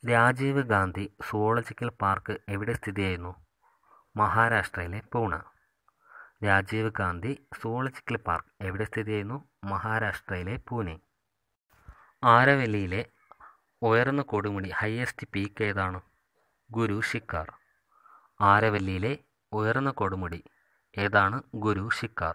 Rajeev Gandhi zoological park എവിടെ സ്ഥിതിചെയ്യുന്നു മഹാരാഷ്ട്രയിലെ പൂണ രാജീവ് ഗാന്ധി സുവോളജിക്കൽ പാർക്ക് എവിടെ സ്ഥിതിചെയ്യുന്നു മഹാരാഷ്ട്രയിലെ പൂനെ ആരവല്ലിയിലെ ഉയർന്ന കൊടുമുടി ഹയസ്റ്റ് പീക്ക് ഏതാണ് ഗുരു ശിക്കാർ ആരവല്ലിയിലെ ഉയർന്ന കൊടുമുടി ഏതാണ് ഗുരു ശിക്കാർ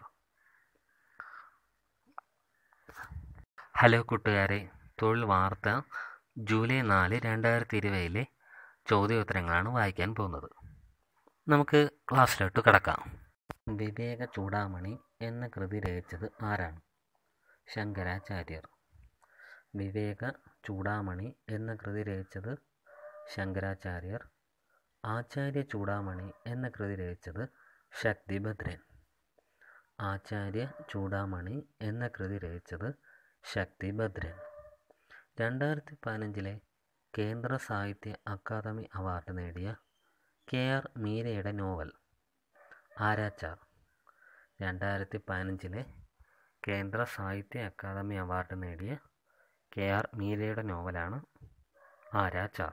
ഹലോ കൂട്ടുകാരെ തൊഴിൽ വാർത്ത ജൂലൈ നാല് രണ്ടായിരത്തി ഇരുപതിലെ ചോദ്യോത്തരങ്ങളാണ് വായിക്കാൻ പോകുന്നത് നമുക്ക് ക്ലാസ്സിലോട്ട് കിടക്കാം വിവേക ചൂടാമണി എന്ന കൃതി രചിച്ചത് ആരാണ് ശങ്കരാചാര്യർ വിവേക ചൂടാമണി എന്ന കൃതി രചിച്ചത് ശങ്കരാചാര്യർ ആചാര്യ ചൂടാമണി എന്ന കൃതി രചിച്ചത് ശക്തിഭദ്രൻ ആചാര്യ ചൂടാമണി എന്ന കൃതി രചിച്ചത് ശക്തിഭദ്രൻ രണ്ടായിരത്തി പതിനഞ്ചിലെ കേന്ദ്ര സാഹിത്യ അക്കാദമി അവാർഡ് നേടിയ കെ ആർ മീരയുടെ നോവൽ ആരാച്ചാർ രണ്ടായിരത്തി പതിനഞ്ചിലെ കേന്ദ്ര സാഹിത്യ അക്കാദമി അവാർഡ് നേടിയ കെ ആർ മീരയുടെ നോവലാണ് ആരാച്ചാർ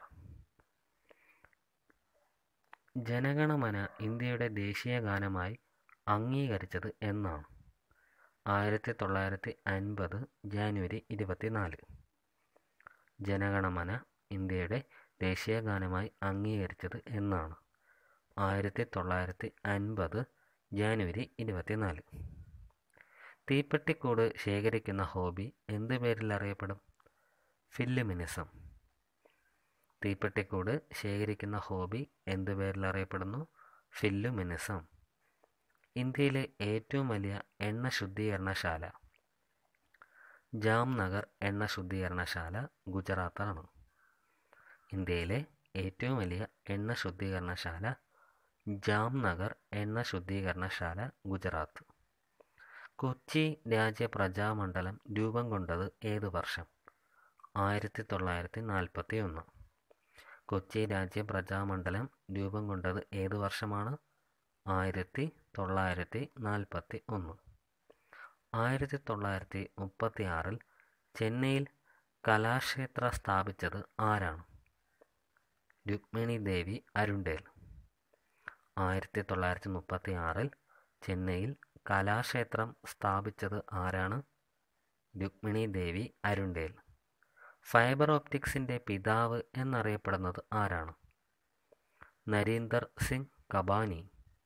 ജനഗണമന ഇന്ത്യയുടെ ദേശീയ ഗാനമായി അംഗീകരിച്ചത് എന്നാണ് ആയിരത്തി തൊള്ളായിരത്തി അൻപത് ജാനുവരി ഇരുപത്തിനാല് ജനഗണമന ഇന്ത്യയുടെ ദേശീയ ഗാനമായി അംഗീകരിച്ചത് എന്നാണ് ആയിരത്തി തൊള്ളായിരത്തി അൻപത് ജാനുവരി ഇരുപത്തിനാല് തീപ്പെട്ടിക്കൂട് ശേഖരിക്കുന്ന ഹോബി എന്ത് പേരിൽ അറിയപ്പെടും ഫില്ലുമിനിസം തീപ്പെട്ടിക്കൂട് ശേഖരിക്കുന്ന ഹോബി എന്ത് പേരിൽ അറിയപ്പെടുന്നു ഫില്ലുമിനിസം ഇന്ത്യയിലെ ഏറ്റവും വലിയ എണ്ണ ശുദ്ധീകരണശാല ജാംനഗർ എണ്ണ ശുദ്ധീകരണശാല ഗുജറാത്താണ് ഇന്ത്യയിലെ ഏറ്റവും വലിയ എണ്ണ ശുദ്ധീകരണശാല ജാംനഗർ എണ്ണ ശുദ്ധീകരണശാല ഗുജറാത്ത് കൊച്ചി രാജ്യ പ്രജാമണ്ഡലം രൂപം കൊണ്ടത് ഏത് വർഷം ആയിരത്തി തൊള്ളായിരത്തി നാൽപ്പത്തി ഒന്ന് കൊച്ചി രാജ്യ പ്രജാമണ്ഡലം രൂപം കൊണ്ടത് ഏത് വർഷമാണ് ആയിരത്തി തൊള്ളായിരത്തി നാൽപ്പത്തി ഒന്ന് ആയിരത്തി തൊള്ളായിരത്തി മുപ്പത്തി ആറിൽ ചെന്നൈയിൽ കലാക്ഷേത്ര സ്ഥാപിച്ചത് ആരാണ് രുക്മിണി ദേവി അരുണ്ടേൽ ആയിരത്തി തൊള്ളായിരത്തി മുപ്പത്തി ആറിൽ ചെന്നൈയിൽ കലാക്ഷേത്രം സ്ഥാപിച്ചത് ആരാണ് രുക്മിണി ദേവി അരുണ്ടേൽ ഫൈബർ ഓപ്റ്റിക്സിൻ്റെ പിതാവ് എന്നറിയപ്പെടുന്നത് ആരാണ് നരീന്ദർ സിംഗ് കബാനി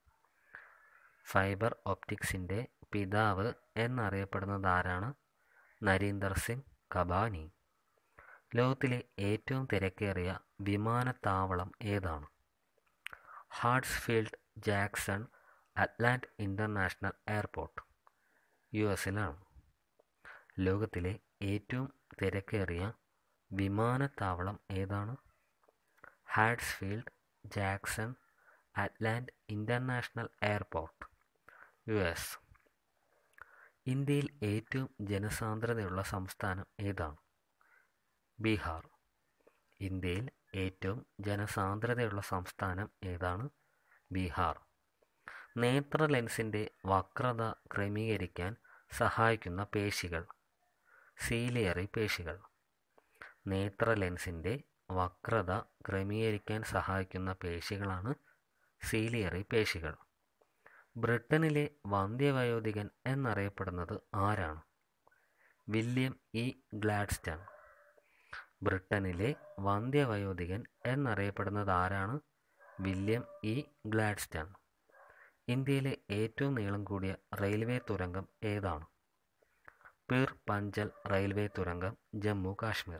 ഫൈബർ ഓപ്റ്റിക്സിൻ്റെ പിതാവ് എന്നറിയപ്പെടുന്നത് ആരാണ് നരീന്ദർ സിംഗ് കബാനി ലോകത്തിലെ ഏറ്റവും തിരക്കേറിയ വിമാനത്താവളം ഏതാണ് Hartsfield Jackson Atlanta international airport U എസിലാണ് ലോകത്തിലെ ഏറ്റവും തിരക്കേറിയ വിമാനത്താവളം ഏതാണ് Hartsfield Jackson Atlanta international airport U S ഇന്ത്യയിൽ ഏറ്റവും ജനസാന്ദ്രതയുള്ള സംസ്ഥാനം ഏതാണ് ബീഹാർ ഇന്ത്യയിൽ ഏറ്റവും ജനസാന്ദ്രതയുള്ള സംസ്ഥാനം ഏതാണ് ബീഹാർ നേത്ര ലെൻസിൻ്റെ വക്രത ക്രമീകരിക്കാൻ സഹായിക്കുന്ന പേശികൾ സീലിയറി പേശികൾ നേത്ര ലെൻസിൻ്റെ വക്രത ക്രമീകരിക്കാൻ സഹായിക്കുന്ന പേശികളാണ് സീലിയറി പേശികൾ ബ്രിട്ടനിലെ വന്ധ്യവയോധികൻ എന്നറിയപ്പെടുന്നത് ആരാണ് വില്യം ഇ ഗ്ലാഡ്സ്റ്റൺ ബ്രിട്ടനിലെ വന്ധ്യവയോധികൻ എന്നറിയപ്പെടുന്നത് ആരാണ് വില്യം ഇ ഗ്ലാഡ്സ്റ്റൺ ഇന്ത്യയിലെ ഏറ്റവും നീളം കൂടിയ റെയിൽവേ തുരങ്കം ഏതാണ് പീർ പഞ്ചൽ റെയിൽവേ തുരങ്കം ജമ്മു കാശ്മീർ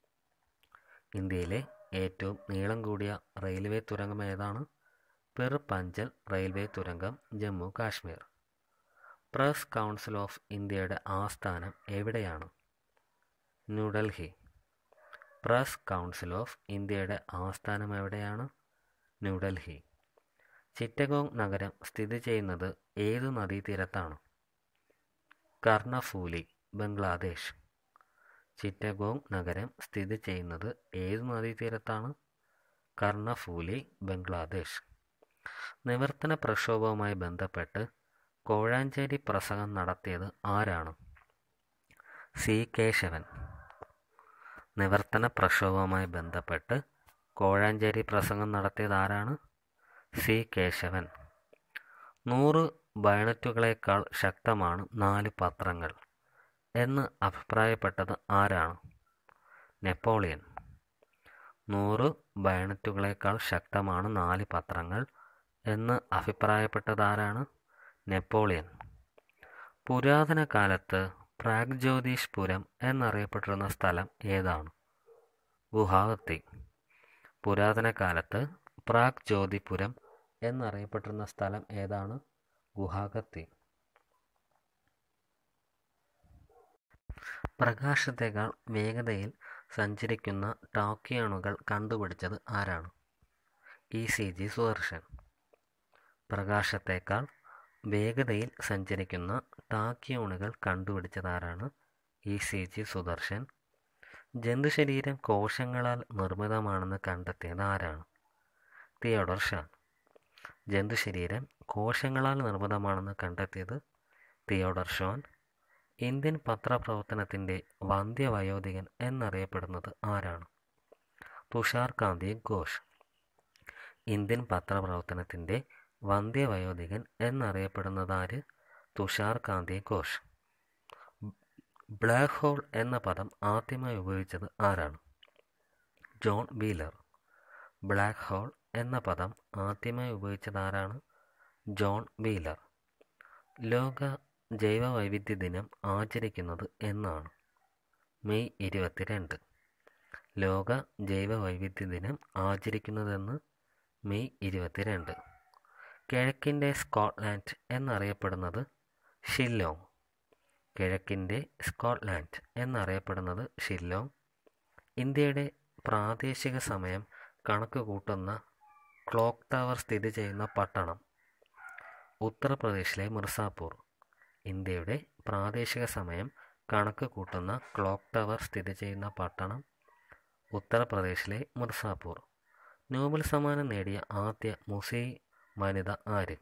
ഇന്ത്യയിലെ ഏറ്റവും നീളം കൂടിയ റെയിൽവേ തുരങ്കം ഏതാണ് പിർ പഞ്ചൽ റെയിൽവേ തുരങ്കം Jammu Kashmir press council of ഇന്ത്യയുടെ ആസ്ഥാനം എവിടെയാണ് ന്യൂഡൽഹി പ്രസ് കൗൺസിൽ ഓഫ് ഇന്ത്യയുടെ ആസ്ഥാനം എവിടെയാണ് ന്യൂഡൽഹി ചിറ്റഗോങ് നഗരം സ്ഥിതി ചെയ്യുന്നത് ഏതു നദീതീരത്താണ് കർണഫൂലി ബംഗ്ലാദേശ് ചിറ്റഗോങ് നഗരം സ്ഥിതി ചെയ്യുന്നത് ഏതു നദീതീരത്താണ് കർണഫൂലി ബംഗ്ലാദേശ് നിവർത്തന പ്രക്ഷോഭവുമായി ബന്ധപ്പെട്ട് കോഴാഞ്ചേരി പ്രസംഗം നടത്തിയത് ആരാണ് സി കേശവൻ നിവർത്തന പ്രക്ഷോഭവുമായി ബന്ധപ്പെട്ട് കോഴാഞ്ചേരി പ്രസംഗം നടത്തിയത് ആരാണ് സി കേശവൻ നൂറ് ബയണറ്റുകളേക്കാൾ ശക്തമാണ് നാല് പത്രങ്ങൾ എന്ന് അഭിപ്രായപ്പെട്ടത് ആരാണ് നെപ്പോളിയൻ നൂറ് ബയണറ്റുകളേക്കാൾ ശക്തമാണ് നാല് പത്രങ്ങൾ എന്ന് അഭിപ്രായപ്പെട്ടത് ആരാണ് നെപ്പോളിയൻ പുരാതന കാലത്ത് പ്രാഗ്ജ്യോതിഷ്പുരം എന്നറിയപ്പെട്ടിരുന്ന സ്ഥലം ഏതാണ് ഗുവാഹത്തി പുരാതന കാലത്ത് പ്രാഗ് ജ്യോതിപുരം എന്നറിയപ്പെട്ടിരുന്ന സ്ഥലം ഏതാണ് ഗുവാഹത്തി പ്രകാശത്തേക്കാൾ വേഗതയിൽ സഞ്ചരിക്കുന്ന ടാക്കിയാണുകൾ കണ്ടുപിടിച്ചത് ആരാണ് ഇ സി ജി സുദർശൻ പ്രകാശത്തേക്കാൾ വേഗതയിൽ സഞ്ചരിക്കുന്ന ടാക്കിയോണുകൾ കണ്ടുപിടിച്ചത് ആരാണ് ഇ സി ജി സുദർശൻ ജന്തുശരീരം കോശങ്ങളാൽ നിർമ്മിതമാണെന്ന് കണ്ടെത്തിയത് ആരാണ് തിയോഡർ ഷാ ജന്തുശരീരം കോശങ്ങളാൽ നിർമ്മിതമാണെന്ന് കണ്ടെത്തിയത് തിയോഡർ ഷോൻ ഇന്ത്യൻ പത്രപ്രവർത്തനത്തിൻ്റെ വന്ധ്യവയോധികൻ എന്നറിയപ്പെടുന്നത് ആരാണ് തുഷാർ കാന്തി ഘോഷ് ഇന്ത്യൻ പത്രപ്രവർത്തനത്തിൻ്റെ വന്ധ്യവയോധികൻ എന്നറിയപ്പെടുന്നത് ആര് തുഷാർ കാന്തി ഘോഷ് ബ്ലാക്ക് ഹോൾ എന്ന പദം ആദ്യമായി ഉപയോഗിച്ചത് ആരാണ് ജോൺ വീലർ ബ്ലാക്ക് ഹോൾ എന്ന പദം ആദ്യമായി ഉപയോഗിച്ചത് ആരാണ് ജോൺ വീലർ ലോക ജൈവ വൈവിധ്യ ദിനം ആചരിക്കുന്നത് എന്നാണ് മെയ് ഇരുപത്തിരണ്ട് ലോക ജൈവ വൈവിധ്യ ദിനം ആചരിക്കുന്നതെന്ന് മെയ് ഇരുപത്തിരണ്ട് കിഴക്കിൻ്റെ സ്കോട്ട്ലാൻഡ് എന്നറിയപ്പെടുന്നത് ഷില്ലോങ് കിഴക്കിൻ്റെ സ്കോട്ട്ലാൻഡ് എന്നറിയപ്പെടുന്നത് ഷില്ലോങ് ഇന്ത്യയുടെ പ്രാദേശിക സമയം കണക്ക് കൂട്ടുന്ന ക്ലോക്ക് ടവർ സ്ഥിതി ചെയ്യുന്ന പട്ടണം ഉത്തർപ്രദേശിലെ മിർസാപൂർ ഇന്ത്യയുടെ പ്രാദേശിക സമയം കണക്ക് കൂട്ടുന്ന ക്ലോക്ക് ടവർ സ്ഥിതി ചെയ്യുന്ന പട്ടണം ഉത്തർപ്രദേശിലെ മിർസാപൂർ നോബൽ സമ്മാനം നേടിയ ആദ്യ മുസ്ലിം വനിത ആര്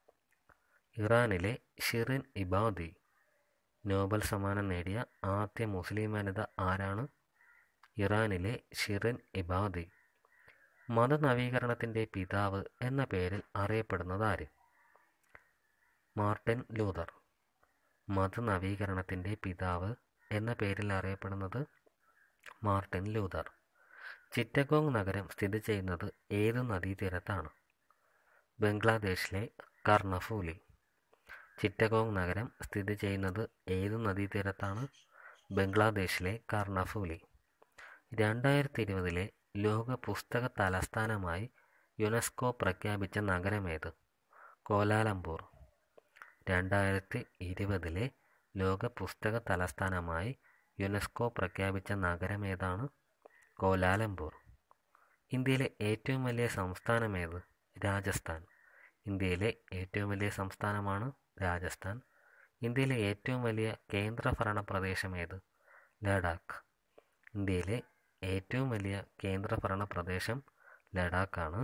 ഇറാനിലെ ഷിറിൻ ഇബാദി നോബൽ സമ്മാനം നേടിയ ആദ്യ മുസ്ലിം വനിത ആരാണ് ഇറാനിലെ ഷിറിൻ ഇബാദി മതനവീകരണത്തിൻ്റെ പിതാവ് എന്ന പേരിൽ അറിയപ്പെടുന്നത് ആര് മാർട്ടിൻ ലൂതർ മതനവീകരണത്തിൻ്റെ പിതാവ് എന്ന പേരിൽ അറിയപ്പെടുന്നത് മാർട്ടിൻ ലൂതർ ചിറ്റഗോങ് നഗരം സ്ഥിതി ചെയ്യുന്നത് ഏത് നദീതീരത്താണ് ബംഗ്ലാദേശിലെ കർണഫൂലി ചിറ്റഗോങ് നഗരം സ്ഥിതി ചെയ്യുന്നത് ഏത് നദീതീരത്താണ് ബംഗ്ലാദേശിലെ കർണഫൂലി രണ്ടായിരത്തി ഇരുപതിലെ ലോക പുസ്തക തലസ്ഥാനമായി യുനെസ്കോ പ്രഖ്യാപിച്ച നഗരമേത് കോലാലംപൂർ രണ്ടായിരത്തി ഇരുപതിലെ ലോക പുസ്തക തലസ്ഥാനമായി യുനെസ്കോ പ്രഖ്യാപിച്ച നഗരമേതാണ് കോലാലംപൂർ ഇന്ത്യയിലെ ഏറ്റവും വലിയ സംസ്ഥാനമേത് രാജസ്ഥാൻ ഇന്ത്യയിലെ ഏറ്റവും വലിയ സംസ്ഥാനമാണ് രാജസ്ഥാൻ ഇന്ത്യയിലെ ഏറ്റവും വലിയ കേന്ദ്രഭരണ പ്രദേശമേത് ലഡാക്ക് ഇന്ത്യയിലെ ഏറ്റവും വലിയ കേന്ദ്രഭരണ പ്രദേശം ലഡാക്കാണ്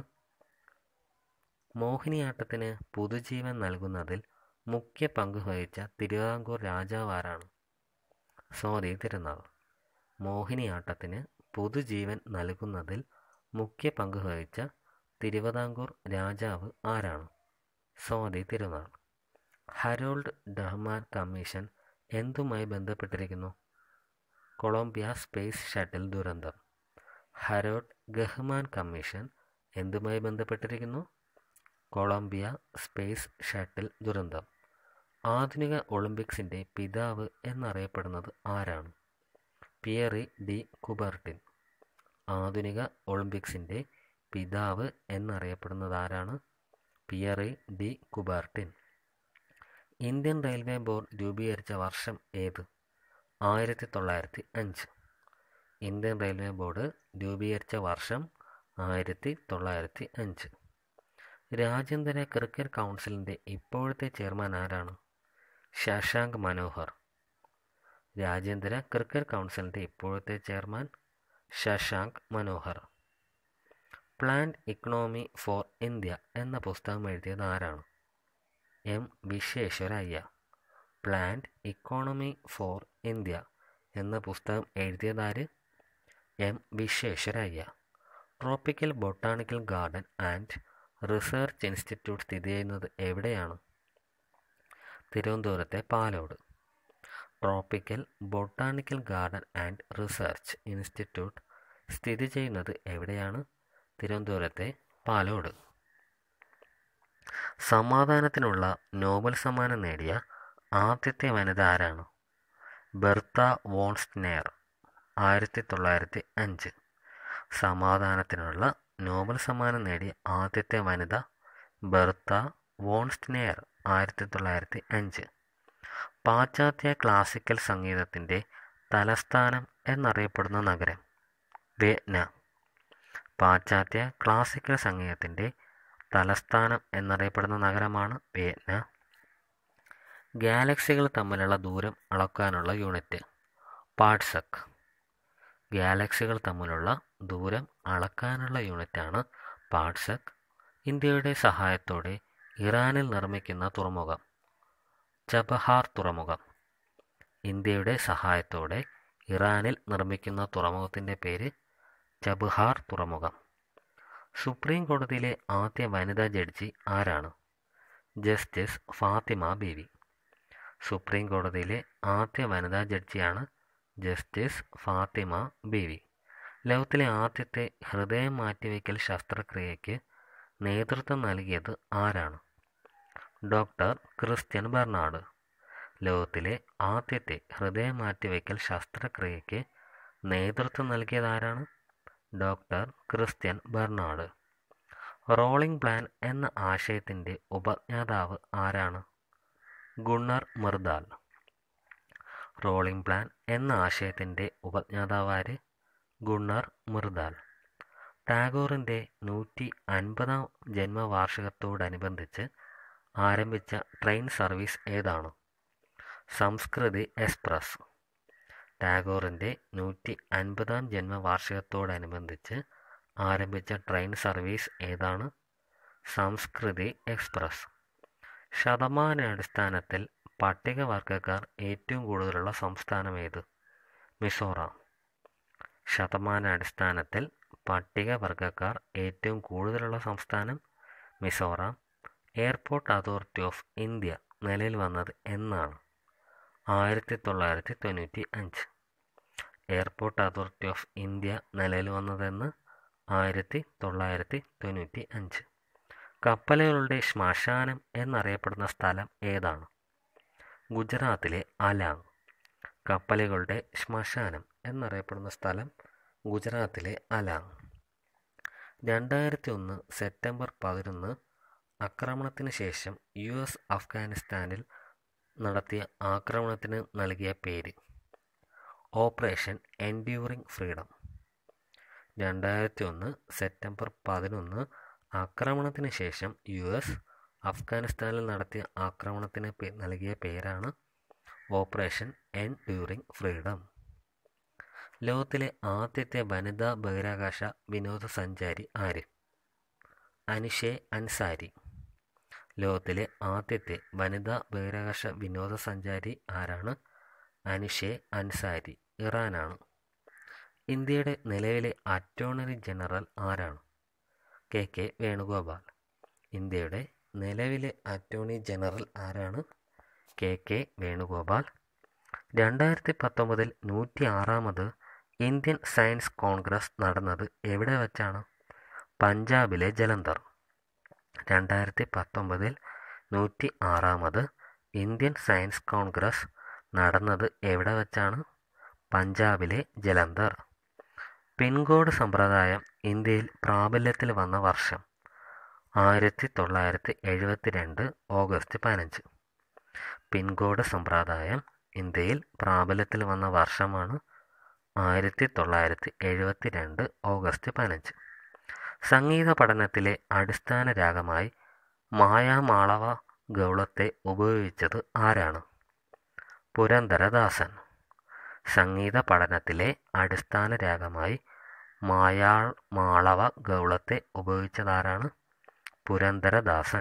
മോഹിനിയാട്ടത്തിന് പുതുജീവൻ നൽകുന്നതിൽ മുഖ്യ പങ്ക് വഹിച്ച തിരുവിതാംകൂർ രാജാവ് ആരാണ് സ്വാതി തിരുനാൾ മോഹിനിയാട്ടത്തിന് പുതുജീവൻ നൽകുന്നതിൽ മുഖ്യ പങ്ക് വഹിച്ച തിരുവിതാംകൂർ രാജാവ് ആരാണ് സ്വാതി തിരുനാൾ ഹരോൾഡ് ഡഹ്മാൻ കമ്മീഷൻ എന്തുമായി ബന്ധപ്പെട്ടിരിക്കുന്നു കൊളംബിയ സ്പേസ് ഷട്ടിൽ ദുരന്തം ഹരോൾഡ് ഗഹ്മാൻ കമ്മീഷൻ എന്തുമായി ബന്ധപ്പെട്ടിരിക്കുന്നു കൊളംബിയ സ്പേസ് ഷട്ടിൽ ദുരന്തം ആധുനിക ഒളിമ്പിക്സിൻ്റെ പിതാവ് എന്നറിയപ്പെടുന്നത് ആരാണ് പിയറി ഡി കുബർട്ടിൻ ആധുനിക ഒളിമ്പിക്സിൻ്റെ പിതാവ് എന്നറിയപ്പെടുന്നത് ആരാണ് Pierre de Coubertin Indian railway board രൂപീകരിച്ച വർഷം ഏത് ആയിരത്തി തൊള്ളായിരത്തി അഞ്ച് ഇന്ത്യൻ റെയിൽവേ ബോർഡ് രൂപീകരിച്ച വർഷം ആയിരത്തി തൊള്ളായിരത്തി അഞ്ച് രാജ്യാന്തര ക്രിക്കറ്റ് കൗൺസിലിൻ്റെ ഇപ്പോഴത്തെ ചെയർമാൻ ആരാണ് ശശാങ്ക് മനോഹർ രാജ്യാന്തര ക്രിക്കറ്റ് കൗൺസിലിൻ്റെ ഇപ്പോഴത്തെ chairman Shashank Manohar planned economy for India എന്ന പുസ്തകം എഴുതിയത് ആരാണ് M Visvesvaraya planned economy for India എന്ന പുസ്തകം എഴുതിയതാര് M Visvesvaraya tropical botanical garden and research institute സ്ഥിതി ചെയ്യുന്നത് എവിടെയാണ് തിരുവനന്തപുരത്തെ Palode tropical botanical garden and research institute സ്ഥിതി ചെയ്യുന്നത് എവിടെയാണ് തിരുവനന്തപുരത്തെ പാലോട് സമാധാനത്തിനുള്ള നോബൽ സമ്മാനം നേടിയ ആദ്യത്തെ വനിത ആരാണ് ബെർത്ത വോൺസ്നെയർ ആയിരത്തി തൊള്ളായിരത്തി അഞ്ച് സമാധാനത്തിനുള്ള നോബൽ സമ്മാനം നേടിയ ആദ്യത്തെ വനിത ബെർത്ത വോൺസ്നെയർ ആയിരത്തി തൊള്ളായിരത്തി അഞ്ച് പാശ്ചാത്യ ക്ലാസിക്കൽ സംഗീതത്തിൻ്റെ തലസ്ഥാനം എന്നറിയപ്പെടുന്ന നഗരം വിയറ്റ്നാം പാശ്ചാത്യ ക്ലാസിക്കൽ സംഗീതത്തിൻ്റെ തലസ്ഥാനം എന്നറിയപ്പെടുന്ന നഗരമാണ് വിയറ്റ്നാം ഗാലക്സികൾ തമ്മിലുള്ള ദൂരം അളക്കാനുള്ള യൂണിറ്റ് പാട്സക് ഗാലക്സികൾ തമ്മിലുള്ള ദൂരം അളക്കാനുള്ള യൂണിറ്റാണ് പാട്സക് ഇന്ത്യയുടെ സഹായത്തോടെ ഇറാനിൽ നിർമ്മിക്കുന്ന തുറമുഖം ചബഹാർ തുറമുഖം ഇന്ത്യയുടെ സഹായത്തോടെ ഇറാനിൽ നിർമ്മിക്കുന്ന തുറമുഖത്തിൻ്റെ പേര് ചബഹാർ തുറമുഖം സുപ്രീം കോടതിയിലെ ആദ്യ വനിതാ ജഡ്ജി ആരാണ് ജസ്റ്റിസ് ഫാത്തിമ ബീവി സുപ്രീം കോടതിയിലെ ആദ്യ വനിതാ ജഡ്ജിയാണ് ജസ്റ്റിസ് ഫാത്തിമ ബീവി ലോകത്തിലെ ആദ്യത്തെ ഹൃദയം മാറ്റിവെക്കൽ ശസ്ത്രക്രിയയ്ക്ക് നേതൃത്വം നൽകിയത് ആരാണ് ഡോക്ടർ ക്രിസ്ത്യൻ ബെർണാഡ് ലോകത്തിലെ ആദ്യത്തെ ഹൃദയം മാറ്റിവെക്കൽ ശസ്ത്രക്രിയയ്ക്ക് നേതൃത്വം നൽകിയത് ആരാണ് doctor Christiaan Barnard rolling plan എന്ന ആശയത്തിൻ്റെ ഉപജ്ഞാതാവ് ആരാണ് ഗുണർ മിർദാൽ റോളിംഗ് പ്ലാൻ എന്ന ആശയത്തിൻ്റെ ഉപജ്ഞാതാവാര് ഗുണർ മിർദാൽ ടാഗോറിൻ്റെ നൂറ്റി അൻപതാം ജന്മവാർഷികത്തോടനുബന്ധിച്ച് ആരംഭിച്ച ട്രെയിൻ സർവീസ് ഏതാണ് സംസ്കൃതി എക്സ്പ്രസ് ടാഗോറിൻ്റെ നൂറ്റി അൻപതാം ജന്മവാർഷികത്തോടനുബന്ധിച്ച് ആരംഭിച്ച ട്രെയിൻ സർവീസ് ഏതാണ് സംസ്കൃതി എക്സ്പ്രസ് ശതമാനാടിസ്ഥാനത്തിൽ പട്ടികവർഗക്കാർ ഏറ്റവും കൂടുതലുള്ള സംസ്ഥാനം ഏത് മിസോറാം ശതമാനാടിസ്ഥാനത്തിൽ പട്ടികവർഗക്കാർ ഏറ്റവും കൂടുതലുള്ള സംസ്ഥാനം Mizoram airport authority of India നിലയിൽ വന്നത് എന്നാണ് ആയിരത്തി തൊള്ളായിരത്തി തൊണ്ണൂറ്റി അഞ്ച് എയർപോർട്ട് അതോറിറ്റി ഓഫ് ഇന്ത്യ നിലയിൽ വന്നതെന്ന് ആയിരത്തി തൊള്ളായിരത്തി തൊണ്ണൂറ്റി അഞ്ച് കപ്പലുകളുടെ ശ്മശാനം എന്നറിയപ്പെടുന്ന സ്ഥലം ഏതാണ് ഗുജറാത്തിലെ അലാങ് കപ്പലുകളുടെ ശ്മശാനം എന്നറിയപ്പെടുന്ന സ്ഥലം ഗുജറാത്തിലെ അലാങ് രണ്ടായിരത്തി ഒന്ന് സെപ്റ്റംബർ പതിനൊന്ന് ആക്രമണത്തിന് ശേഷം യു എസ് അഫ്ഗാനിസ്ഥാനിൽ നടത്തിയ ആക്രമണത്തിന് നൽകിയ പേര് ഓപ്പറേഷൻ എൻഡ്യൂറിംഗ് ഫ്രീഡം രണ്ടായിരത്തി ഒന്ന് സെപ്റ്റംബർ പതിനൊന്ന് ആക്രമണത്തിന് ശേഷം യു എസ് അഫ്ഗാനിസ്ഥാനിൽ നടത്തിയ ആക്രമണത്തിന് നൽകിയ പേരാണ് ഓപ്പറേഷൻ എൻഡ്യൂറിംഗ് ഫ്രീഡം ലോകത്തിലെ ആദ്യത്തെ വനിതാ ബഹിരാകാശ വിനോദസഞ്ചാരി ആര് അനിഷെ അൻസാരി ലോകത്തിലെ ആദ്യത്തെ വനിതാ ബഹിരാകാശ വിനോദസഞ്ചാരി ആരാണ് അനിഷെ അൻസാരി ഇറാനാണ് ഇന്ത്യയുടെ നിലവിലെ അറ്റോർണറി ജനറൽ ആരാണ് കെ കെ വേണുഗോപാൽ ഇന്ത്യയുടെ നിലവിലെ അറ്റോർണി ജനറൽ ആരാണ് കെ കെ വേണുഗോപാൽ രണ്ടായിരത്തി പത്തൊമ്പതിൽ നൂറ്റി ആറാമത് ഇന്ത്യൻ സയൻസ് കോൺഗ്രസ് നടന്നത് എവിടെ വച്ചാണ് പഞ്ചാബിലെ ജലന്ധർ രണ്ടായിരത്തി പത്തൊമ്പതിൽ നൂറ്റി ആറാമത് ഇന്ത്യൻ സയൻസ് കോൺഗ്രസ് നടന്നത് എവിടെ വച്ചാണ് പഞ്ചാബിലെ ജലന്ധർ പിൻകോഡ് സമ്പ്രദായം ഇന്ത്യയിൽ പ്രാബല്യത്തിൽ വന്ന വർഷം ആയിരത്തി തൊള്ളായിരത്തി എഴുപത്തി രണ്ട് ഓഗസ്റ്റ് പതിനഞ്ച് പിൻകോഡ് സമ്പ്രദായം ഇന്ത്യയിൽ പ്രാബല്യത്തിൽ വന്ന വർഷമാണ് ആയിരത്തി തൊള്ളായിരത്തി എഴുപത്തി രണ്ട് ഓഗസ്റ്റ് പതിനഞ്ച് സംഗീത പഠനത്തിലെ അടിസ്ഥാന രാഗമായി മായാമാളവ ഗൗളത്തെ ഉപയോഗിച്ചത് ആരാണ് പുരന്ദരദാസൻ സംഗീത പഠനത്തിലെ അടിസ്ഥാന രാഗമായി മായാൾ മാളവ ഗൗളത്തെ ഉപയോഗിച്ചതാരാണ് പുരന്ദരദാസൻ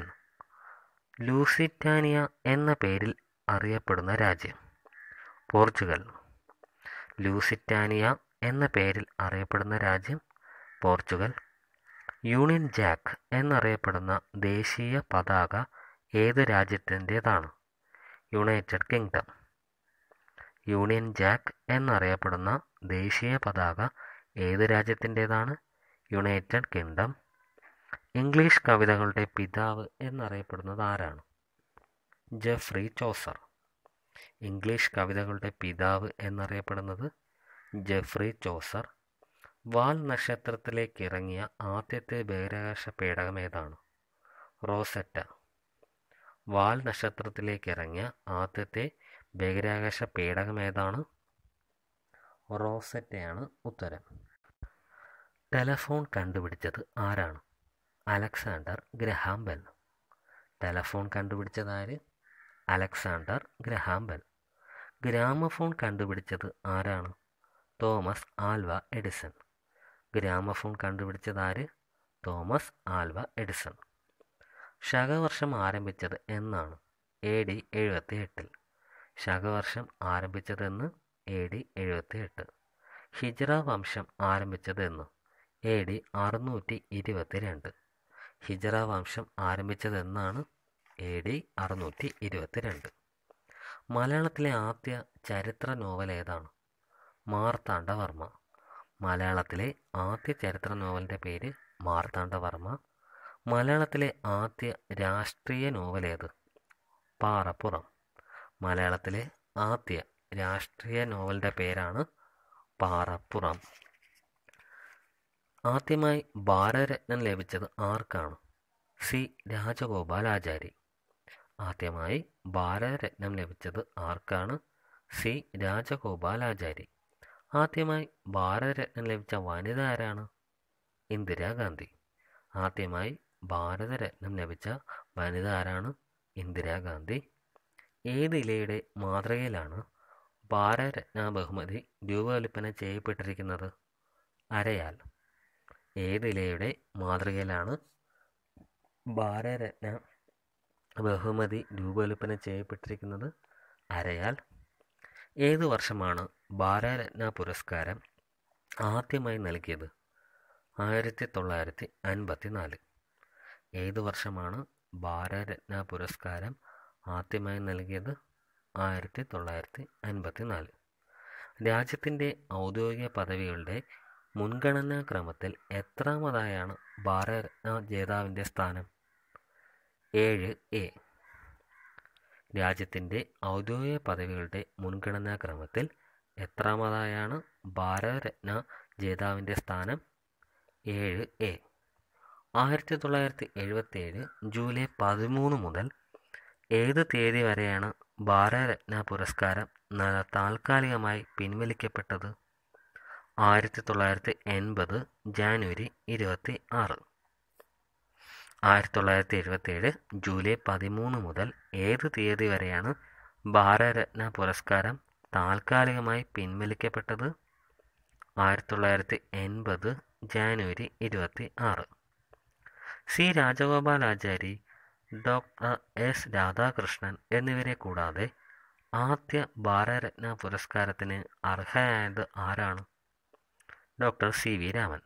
ലൂസിറ്റാനിയ എന്ന പേരിൽ അറിയപ്പെടുന്ന രാജ്യം പോർച്ചുഗൽ ലൂസിറ്റാനിയ എന്ന പേരിൽ അറിയപ്പെടുന്ന രാജ്യം പോർച്ചുഗൽ യൂണിയൻ ജാക്ക് എന്നറിയപ്പെടുന്ന ദേശീയ പതാക ഏത് രാജ്യത്തിൻ്റേതാണ് യുണൈറ്റഡ് കിങ്ഡം യൂണിയൻ ജാക്ക് എന്നറിയപ്പെടുന്ന ദേശീയ പതാക ഏത് രാജ്യത്തിൻ്റേതാണ് യുണൈറ്റഡ് കിങ്ഡം ഇംഗ്ലീഷ് കവിതകളുടെ പിതാവ് എന്നറിയപ്പെടുന്നത് ആരാണ് ജെഫ്രി ചോസർ ഇംഗ്ലീഷ് കവിതകളുടെ പിതാവ് എന്നറിയപ്പെടുന്നത് ജെഫ്രി ചോസർ വാൽ നക്ഷത്രത്തിലേക്ക് ഇറങ്ങിയ ആദ്യത്തെ ബഹിരാകാശ പേടകം ഏതാണ് റോസെറ്റ വാൽ നക്ഷത്രത്തിലേക്ക് ഇറങ്ങിയ ആദ്യത്തെ ബഹിരാകാശ പേടകം ഏതാണ് റോസെറ്റയാണ് ഉത്തരം ടെലഫോൺ കണ്ടുപിടിച്ചത് ആരാണ് അലക്സാണ്ടർ ഗ്രഹാം ബെൽ ടെലഫോൺ കണ്ടുപിടിച്ചത് ആര് അലക്സാണ്ടർ ഗ്രഹാം ബെൽ ഗ്രാമഫോൺ കണ്ടുപിടിച്ചത് ആരാണ് തോമസ് ആൽവ എഡിസൺ ഗ്രാമഫോൺ കണ്ടുപിടിച്ചത് ആര് തോമസ് ആൽവ എഡിസൺ ശകവർഷം ആരംഭിച്ചത് എന്നാണ് എ ഡി എഴുപത്തി എട്ടിൽ ശകവർഷം ആരംഭിച്ചതെന്ന് എ ഡി എഴുപത്തി എട്ട് ഹിജ്റ വംശം ആരംഭിച്ചതെന്ന് എ ഡി അറുന്നൂറ്റി ഇരുപത്തി രണ്ട് ഹിജ്റ വംശം ആരംഭിച്ചതെന്നാണ് എ ഡി അറുന്നൂറ്റി ഇരുപത്തി രണ്ട് മലയാളത്തിലെ ആദ്യ ചരിത്ര നോവൽ ഏതാണ് മാർത്താണ്ഡവർമ്മ മലയാളത്തിലെ ആദ്യ ചരിത്ര നോവലിൻ്റെ പേര് മാർത്താണ്ഡവർമ്മ മലയാളത്തിലെ ആദ്യ രാഷ്ട്രീയ നോവൽ ഏത് പാറപ്പുറം മലയാളത്തിലെ ആദ്യ രാഷ്ട്രീയ നോവലിൻ്റെ പേരാണ് പാറപ്പുറം ആദ്യമായി ഭാരതരത്നം ലഭിച്ചത് ആർക്കാണ് സി രാജഗോപാലാചാരി ആദ്യമായി ഭാരതരത്നം ലഭിച്ചത് ആർക്കാണ് സി രാജഗോപാലാചാരി ആദ്യമായി ഭാരതരത്നം ലഭിച്ച വനിത ആരാണ് ഇന്ദിരാഗാന്ധി ആദ്യമായി ഭാരതരത്നം ലഭിച്ച വനിത ആരാണ് ഇന്ദിരാഗാന്ധി ഏത് ഇലയുടെ മാതൃകയിലാണ് ഭാരതരത്ന ബഹുമതി രൂപകൽപ്പന ചെയ്യപ്പെട്ടിരിക്കുന്നത് അരയാൽ ഏത് ഇലയുടെ മാതൃകയിലാണ് ഭാരതരത്ന ബഹുമതി രൂപകൽപ്പന ചെയ്യപ്പെട്ടിരിക്കുന്നത് അരയാൽ ഏത് വർഷമാണ് ഭാരതരത്ന പുരസ്കാരം ആദ്യമായി നൽകിയത് ആയിരത്തി തൊള്ളായിരത്തി അൻപത്തി നാല് ഏത് വർഷമാണ് ഭാരതരത്ന പുരസ്കാരം ആദ്യമായി നൽകിയത് ആയിരത്തി തൊള്ളായിരത്തി അൻപത്തി നാല് രാജ്യത്തിൻ്റെ ഔദ്യോഗിക പദവികളുടെ മുൻഗണനാ ക്രമത്തിൽ എത്രാമതായാണ് ഭാരതരത്ന ജേതാവിൻ്റെ സ്ഥാനം ഏഴ് എ രാജ്യത്തിൻ്റെ ഔദ്യോഗിക പദവികളുടെ മുൻഗണനാ ക്രമത്തിൽ എത്രാമതായാണ് ഭാരതരത്ന ജേതാവിൻ്റെ സ്ഥാനം ഏഴ് എ ആയിരത്തി തൊള്ളായിരത്തി എഴുപത്തി ഏഴ് ജൂലൈ പതിമൂന്ന് മുതൽ ഏത് തീയതി വരെയാണ് ഭാരതരത്ന പുരസ്കാരം താൽക്കാലികമായി പിൻവലിക്കപ്പെട്ടത് ആയിരത്തി തൊള്ളായിരത്തി എൺപത് ജാനുവരി ഇരുപത്തി ആറ് ആയിരത്തി തൊള്ളായിരത്തി എഴുപത്തി ഏഴ് ജൂലൈ പതിമൂന്ന് മുതൽ ഏത് തീയതി വരെയാണ് ഭാരതരത്ന പുരസ്കാരം താൽക്കാലികമായി പിൻവലിക്കപ്പെട്ടത് ആയിരത്തി തൊള്ളായിരത്തി എൺപത് ജാനുവരി ഇരുപത്തി ആറ് C Rajagopalachari doctor S Radhakrishnan എന്നിവരെ കൂടാതെ ആദ്യ ഭാരതരത്ന പുരസ്കാരത്തിന് അർഹയായത് ആരാണ് doctor C V Raman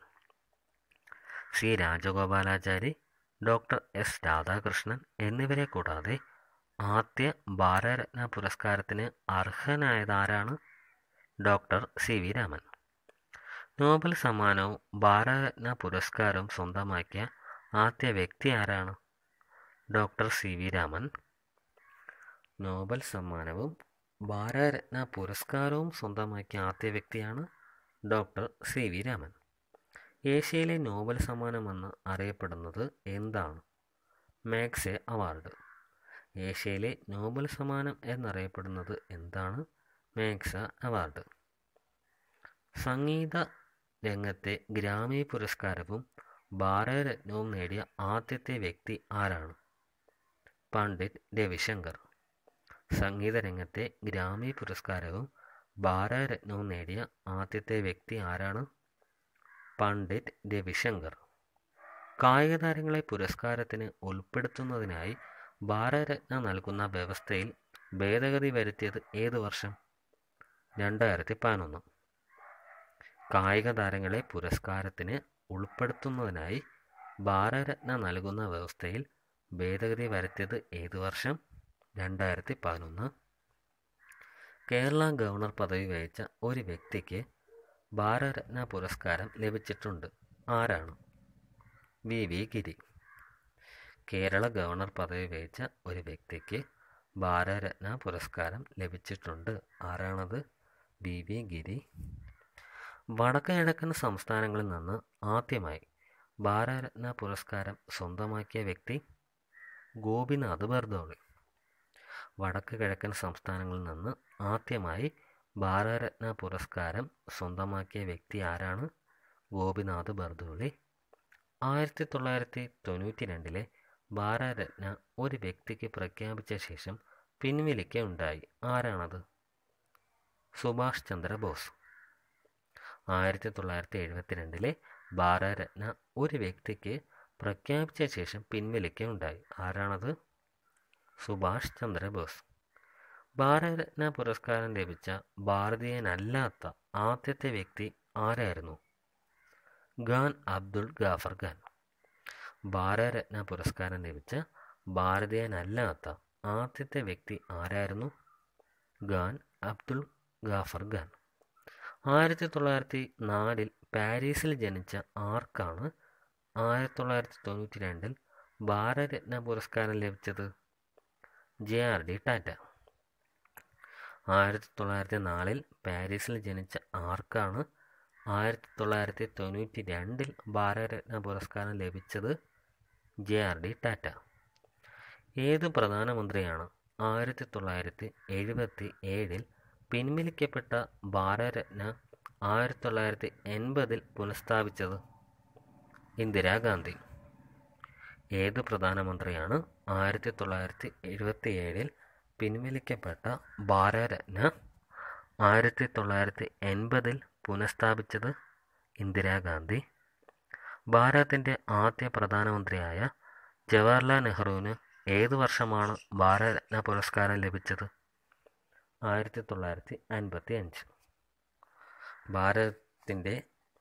C Rajagopalachari doctor S Radhakrishnan എന്നിവരെ കൂടാതെ ആദ്യ ഭാരതരത്ന പുരസ്കാരത്തിന് അർഹനായത് ആരാണ് doctor C V Raman Nobel സമ്മാനവും ഭാരതരത്ന പുരസ്കാരവും സ്വന്തമാക്കിയ ആദ്യ വ്യക്തി ആരാണ് doctor C V Raman Nobel സമ്മാനവും ഭാരതരത്ന പുരസ്കാരവും സ്വന്തമാക്കിയ ആദ്യ വ്യക്തിയാണ് ഡോക്ടർ സി വി രാമൻ ഏഷ്യയിലെ നോബൽ സമ്മാനമെന്ന് അറിയപ്പെടുന്നത് എന്താണ് മാക്സെ അവാർഡ് ഏഷ്യയിലെ നോബൽ സമ്മാനം എന്നറിയപ്പെടുന്നത് എന്താണ് മാക്സ അവാർഡ് സംഗീത രംഗത്തെ ഗ്രാമി പുരസ്കാരവും ഭാരതരത്നവും നേടിയ ആദ്യത്തെ വ്യക്തി ആരാണ് പണ്ഡിറ്റ് രവിശങ്കർ സംഗീത രംഗത്തെ ഗ്രാമി പുരസ്കാരവും ഭാരതരത്നവും നേടിയ ആദ്യത്തെ വ്യക്തി ആരാണ് പണ്ഡിറ്റ് രവിശങ്കർ കായിക താരങ്ങളെ പുരസ്കാരത്തിന് ഉൾപ്പെടുത്തുന്നതിനായി ഭാരതരത്ന നൽകുന്ന വ്യവസ്ഥയിൽ ഭേദഗതി വരുത്തിയത് ഏത് വർഷം രണ്ടായിരത്തി പതിനൊന്ന് കായിക താരങ്ങളെ പുരസ്കാരത്തിന് ഉൾപ്പെടുത്തുന്നതിനായി ഭാരതരത്ന നൽകുന്ന വ്യവസ്ഥയിൽ ഭേദഗതി വരുത്തിയത് ഏത് വർഷം രണ്ടായിരത്തി പതിനൊന്ന് കേരള ഗവർണർ പദവി വഹിച്ച ഒരു വ്യക്തിക്ക് ഭാരതരത്ന പുരസ്കാരം ലഭിച്ചിട്ടുണ്ട് ആരാണ് V V Giri Kerala governor പദവി വഹിച്ച ഒരു വ്യക്തിക്ക് ഭാരതരത്ന പുരസ്കാരം ലഭിച്ചിട്ടുണ്ട് ആരാണത് വി വി ഗിരി വടക്ക് കിഴക്കൻ സംസ്ഥാനങ്ങളിൽ നിന്ന് ആദ്യമായി ഭാരതരത്ന പുരസ്കാരം സ്വന്തമാക്കിയ വ്യക്തി ഗോപിനാഥ് ബർദോളി വടക്ക് കിഴക്കൻ സംസ്ഥാനങ്ങളിൽ നിന്ന് ആദ്യമായി ഭാരതരത്ന പുരസ്കാരം സ്വന്തമാക്കിയ വ്യക്തി ആരാണ് ഗോപിനാഥ് ബർദോളി ആയിരത്തി തൊള്ളായിരത്തി തൊണ്ണൂറ്റി രണ്ടിലെ ഭാരതരത്ന ഒരു വ്യക്തിക്ക് പ്രഖ്യാപിച്ച ശേഷം പിൻവലിക്കുകയുണ്ടായി ആരാണത് സുഭാഷ് ചന്ദ്രബോസ് ആയിരത്തി തൊള്ളായിരത്തി എഴുപത്തിരണ്ടിലെ ഭാരതരത്ന ഒരു വ്യക്തിക്ക് പ്രഖ്യാപിച്ച ശേഷം പിൻവലിക്കുകയുണ്ടായി ആരാണത് സുഭാഷ് ചന്ദ്രബോസ് ഭാരതരത്ന പുരസ്കാരം ലഭിച്ച ഭാരതീയനല്ലാത്ത ആദ്യത്തെ വ്യക്തി ആരായിരുന്നു ഖാൻ അബ്ദുൾ ഗാഫർ ഖാൻ ഭാരതരത്ന പുരസ്കാരം ലഭിച്ച ഭാരതീയനല്ലാത്ത ആദ്യത്തെ വ്യക്തി ആരായിരുന്നു ഖാൻ അബ്ദുൾ ഗാഫർ ഖാൻ ആയിരത്തി തൊള്ളായിരത്തി നാലിൽ പാരീസിൽ ജനിച്ച ആർക്കാണ് ആയിരത്തി തൊള്ളായിരത്തി തൊണ്ണൂറ്റി രണ്ടിൽ ഭാരതരത്ന പുരസ്കാരം ലഭിച്ചത് ജെ ആർ ഡി ടാറ്റ ആയിരത്തി തൊള്ളായിരത്തി നാലിൽ പാരീസിൽ ജനിച്ച ആർക്കാണ് ആയിരത്തി തൊള്ളായിരത്തി തൊണ്ണൂറ്റി രണ്ടിൽ ഭാരതരത്ന പുരസ്കാരം ലഭിച്ചത് ജെ ആർ ഡി ടാറ്റ ഏത് പ്രധാനമന്ത്രിയാണ് ആയിരത്തി തൊള്ളായിരത്തി എഴുപത്തി ഏഴിൽ പിൻവലിക്കപ്പെട്ട ഭാരതരത്ന ആയിരത്തി തൊള്ളായിരത്തി എൺപതിൽ പുനഃസ്ഥാപിച്ചത് ഇന്ദിരാഗാന്ധി ഏത് പ്രധാനമന്ത്രിയാണ് ആയിരത്തി തൊള്ളായിരത്തി എഴുപത്തി ഏഴിൽ പിൻവലിക്കപ്പെട്ട ഭാരതരത്ന ആയിരത്തി തൊള്ളായിരത്തി എൺപതിൽ പുനഃസ്ഥാപിച്ചത് ഇന്ദിരാഗാന്ധി ഭാരതത്തിൻ്റെ ആദ്യ പ്രധാനമന്ത്രിയായ ജവഹർലാൽ നെഹ്റുവിന് ഏത് വർഷമാണ് ഭാരതരത്ന പുരസ്കാരം ലഭിച്ചത് ആയിരത്തി തൊള്ളായിരത്തി അൻപത്തി അഞ്ച് ഭാരതത്തിൻ്റെ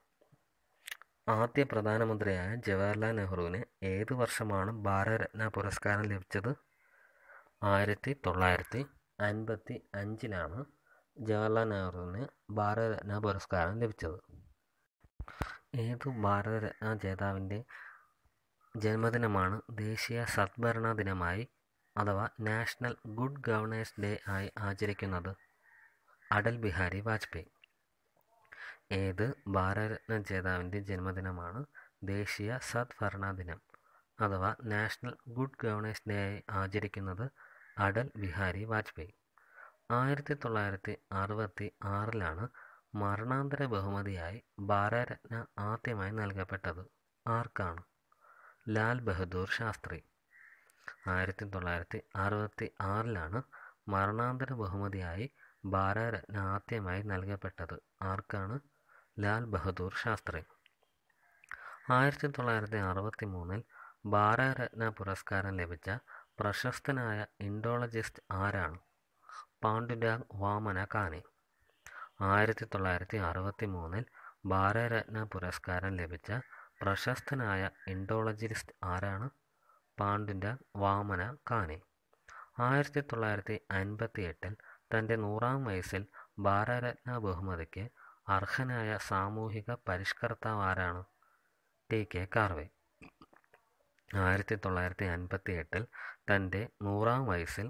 ആദ്യ പ്രധാനമന്ത്രിയായ ജവഹർലാൽ നെഹ്റുവിന് ഏത് വർഷമാണ് ഭാരതരത്ന പുരസ്കാരം ലഭിച്ചത് ആയിരത്തി തൊള്ളായിരത്തി അൻപത്തി അഞ്ചിലാണ് ജവഹർലാൽ നെഹ്റുവിന് ഭാരതരത്ന പുരസ്കാരം ലഭിച്ചത് ഏതു ഭാരതരത്ന ജേതാവിൻ്റെ ജന്മദിനമാണ് ദേശീയ സദ്ഭരണ ദിനമായി അഥവാ നാഷണൽ ഗുഡ് ഗവർണേഴ്സ് ഡേ ആയി ആചരിക്കുന്നത് അടൽ ബിഹാരി വാജ്പേയി ഏത് ഭാരതരത്ന ജേതാവിൻ്റെ ജന്മദിനമാണ് ദേശീയ സദ്ഭരണ ദിനം അഥവാ നാഷണൽ ഗുഡ് ഗവർണേഴ്സ് ഡേ ആയി ആചരിക്കുന്നത് അടൽ ബിഹാരി വാജ്പേയി ആയിരത്തി തൊള്ളായിരത്തി അറുപത്തി ആറിലാണ് മരണാന്തര ബഹുമതിയായി ഭാരതരത്ന ആദ്യമായി നൽകപ്പെട്ടത് ആർക്കാണ് ലാൽ ബഹദൂർ ശാസ്ത്രി ആയിരത്തി തൊള്ളായിരത്തി അറുപത്തി ആറിലാണ് മരണാന്തര ബഹുമതിയായി ഭാരതരത്ന ആദ്യമായി നൽകപ്പെട്ടത് ആർക്കാണ് ലാൽ ബഹദൂർ ശാസ്ത്രി ആയിരത്തി തൊള്ളായിരത്തി അറുപത്തി മൂന്നിൽ ഭാരതരത്ന പുരസ്കാരം ലഭിച്ച പ്രശസ്തനായ ഇൻഡോളജിസ്റ്റ് ആരാണ് പാണ്ഡുരാഗ് വാമന കാനെ ആയിരത്തി തൊള്ളായിരത്തി അറുപത്തി മൂന്നിൽ ഭാരതരത്ന പുരസ്കാരം ലഭിച്ച പ്രശസ്തനായ ഇൻഡോളജിസ്റ്റ് ആരാണ് പാണ്ഡുരാഗ് വാമന കാനെ ആയിരത്തി തൊള്ളായിരത്തി അൻപത്തി എട്ടിൽ തൻ്റെ നൂറാം വയസ്സിൽ ഭാരതരത്ന ബഹുമതിക്ക് അർഹനായ സാമൂഹിക പരിഷ്കർത്താവ് ആരാണ് ടി കെ കാർവെ ആയിരത്തി തൊള്ളായിരത്തി അൻപത്തി എട്ടിൽ തൻ്റെ നൂറാം വയസ്സിൽ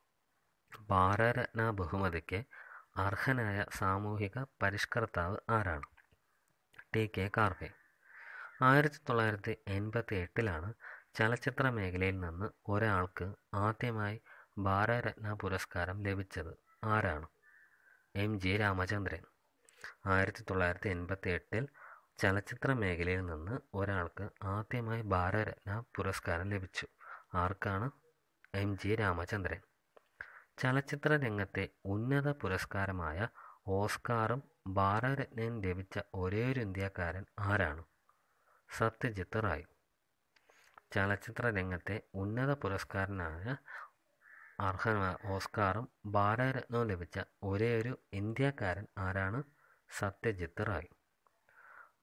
ഭാരതരത്ന ബഹുമതിക്ക് അർഹനായ സാമൂഹിക പരിഷ്കർത്താവ് ആരാണ് ടി കെ കാർവെ ആയിരത്തി തൊള്ളായിരത്തി എൺപത്തി എട്ടിലാണ് ചലച്ചിത്ര മേഖലയിൽ നിന്ന് ഒരാൾക്ക് ആദ്യമായി ഭാരതരത്ന പുരസ്കാരം ലഭിച്ചത് ആരാണ് എം ജി രാമചന്ദ്രൻ ആയിരത്തി തൊള്ളായിരത്തി എൺപത്തി എട്ടിൽ ചലച്ചിത്ര മേഖലയിൽ നിന്ന് ഒരാൾക്ക് ആദ്യമായി ഭാരതരത്ന പുരസ്കാരം ലഭിച്ചു ആർക്കാണ് എം ജി രാമചന്ദ്രൻ ചലച്ചിത്ര രംഗത്തെ ഉന്നത പുരസ്കാരമായ ഓസ്കാറും ഭാരതരത്നയും ലഭിച്ച ഒരേയൊരു ഇന്ത്യക്കാരൻ ആരാണ് സത്യജിത്ത് റായ് ചലച്ചിത്ര രംഗത്തെ ഉന്നത പുരസ്കാരനായ അർഹന ഓസ്കാറും ഭാരതരത്നവും ലഭിച്ച ഒരേയൊരു ഇന്ത്യക്കാരൻ ആരാണ് സത്യജിത്ത് റായ്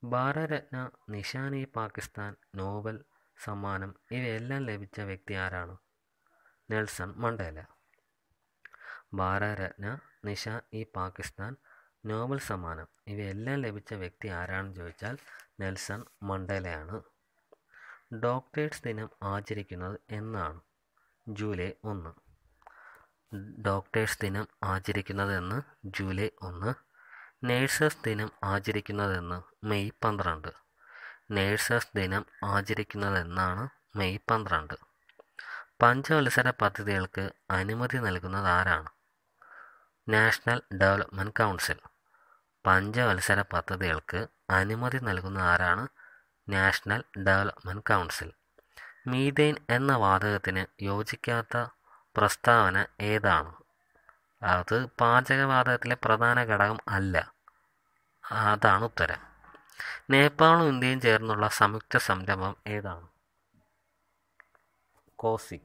ഭാരതരത്ന നിഷാൻ ഇ പാകിസ്ഥാൻ നോബൽ സമ്മാനം ഇവയെല്ലാം ലഭിച്ച വ്യക്തി ആരാണ് Nelson Mandela Bharat Ratna Nishan e Pakistan Nobel സമ്മാനം ഇവയെല്ലാം ലഭിച്ച വ്യക്തി ആരാണെന്ന് ചോദിച്ചാൽ നെൽസൺ മണ്ടേലയാണ് ഡോക്ടേഴ്സ് ദിനം ആചരിക്കുന്നത് എന്നാണ് ജൂലൈ ഒന്ന് ഡോക്ടേഴ്സ് ദിനം ആചരിക്കുന്നതെന്ന് ജൂലൈ ഒന്ന് നേഴ്സസ് ദിനം ആചരിക്കുന്നതെന്ന് മെയ് പന്ത്രണ്ട് നേഴ്സസ് ദിനം ആചരിക്കുന്നതെന്നാണ് മെയ് പന്ത്രണ്ട് പഞ്ചവത്സര പദ്ധതികൾക്ക് അനുമതി നൽകുന്നത് ആരാണ് നാഷണൽ ഡെവലപ്മെൻറ്റ് കൗൺസിൽ പഞ്ചവത്സര പദ്ധതികൾക്ക് അനുമതി നൽകുന്ന ആരാണ് നാഷണൽ ഡെവലപ്മെൻറ്റ് കൗൺസിൽ മീതെയിൻ എന്ന വാതകത്തിന് യോജിക്കാത്ത പ്രസ്താവന ഏതാണ് അത് പാചകവാതകത്തിലെ പ്രധാന ഘടകം അല്ല അതാണ് ഉത്തരം നേപ്പാളും ഇന്ത്യയും ചേർന്നുള്ള സംയുക്ത സംരംഭം ഏതാണ് കോസി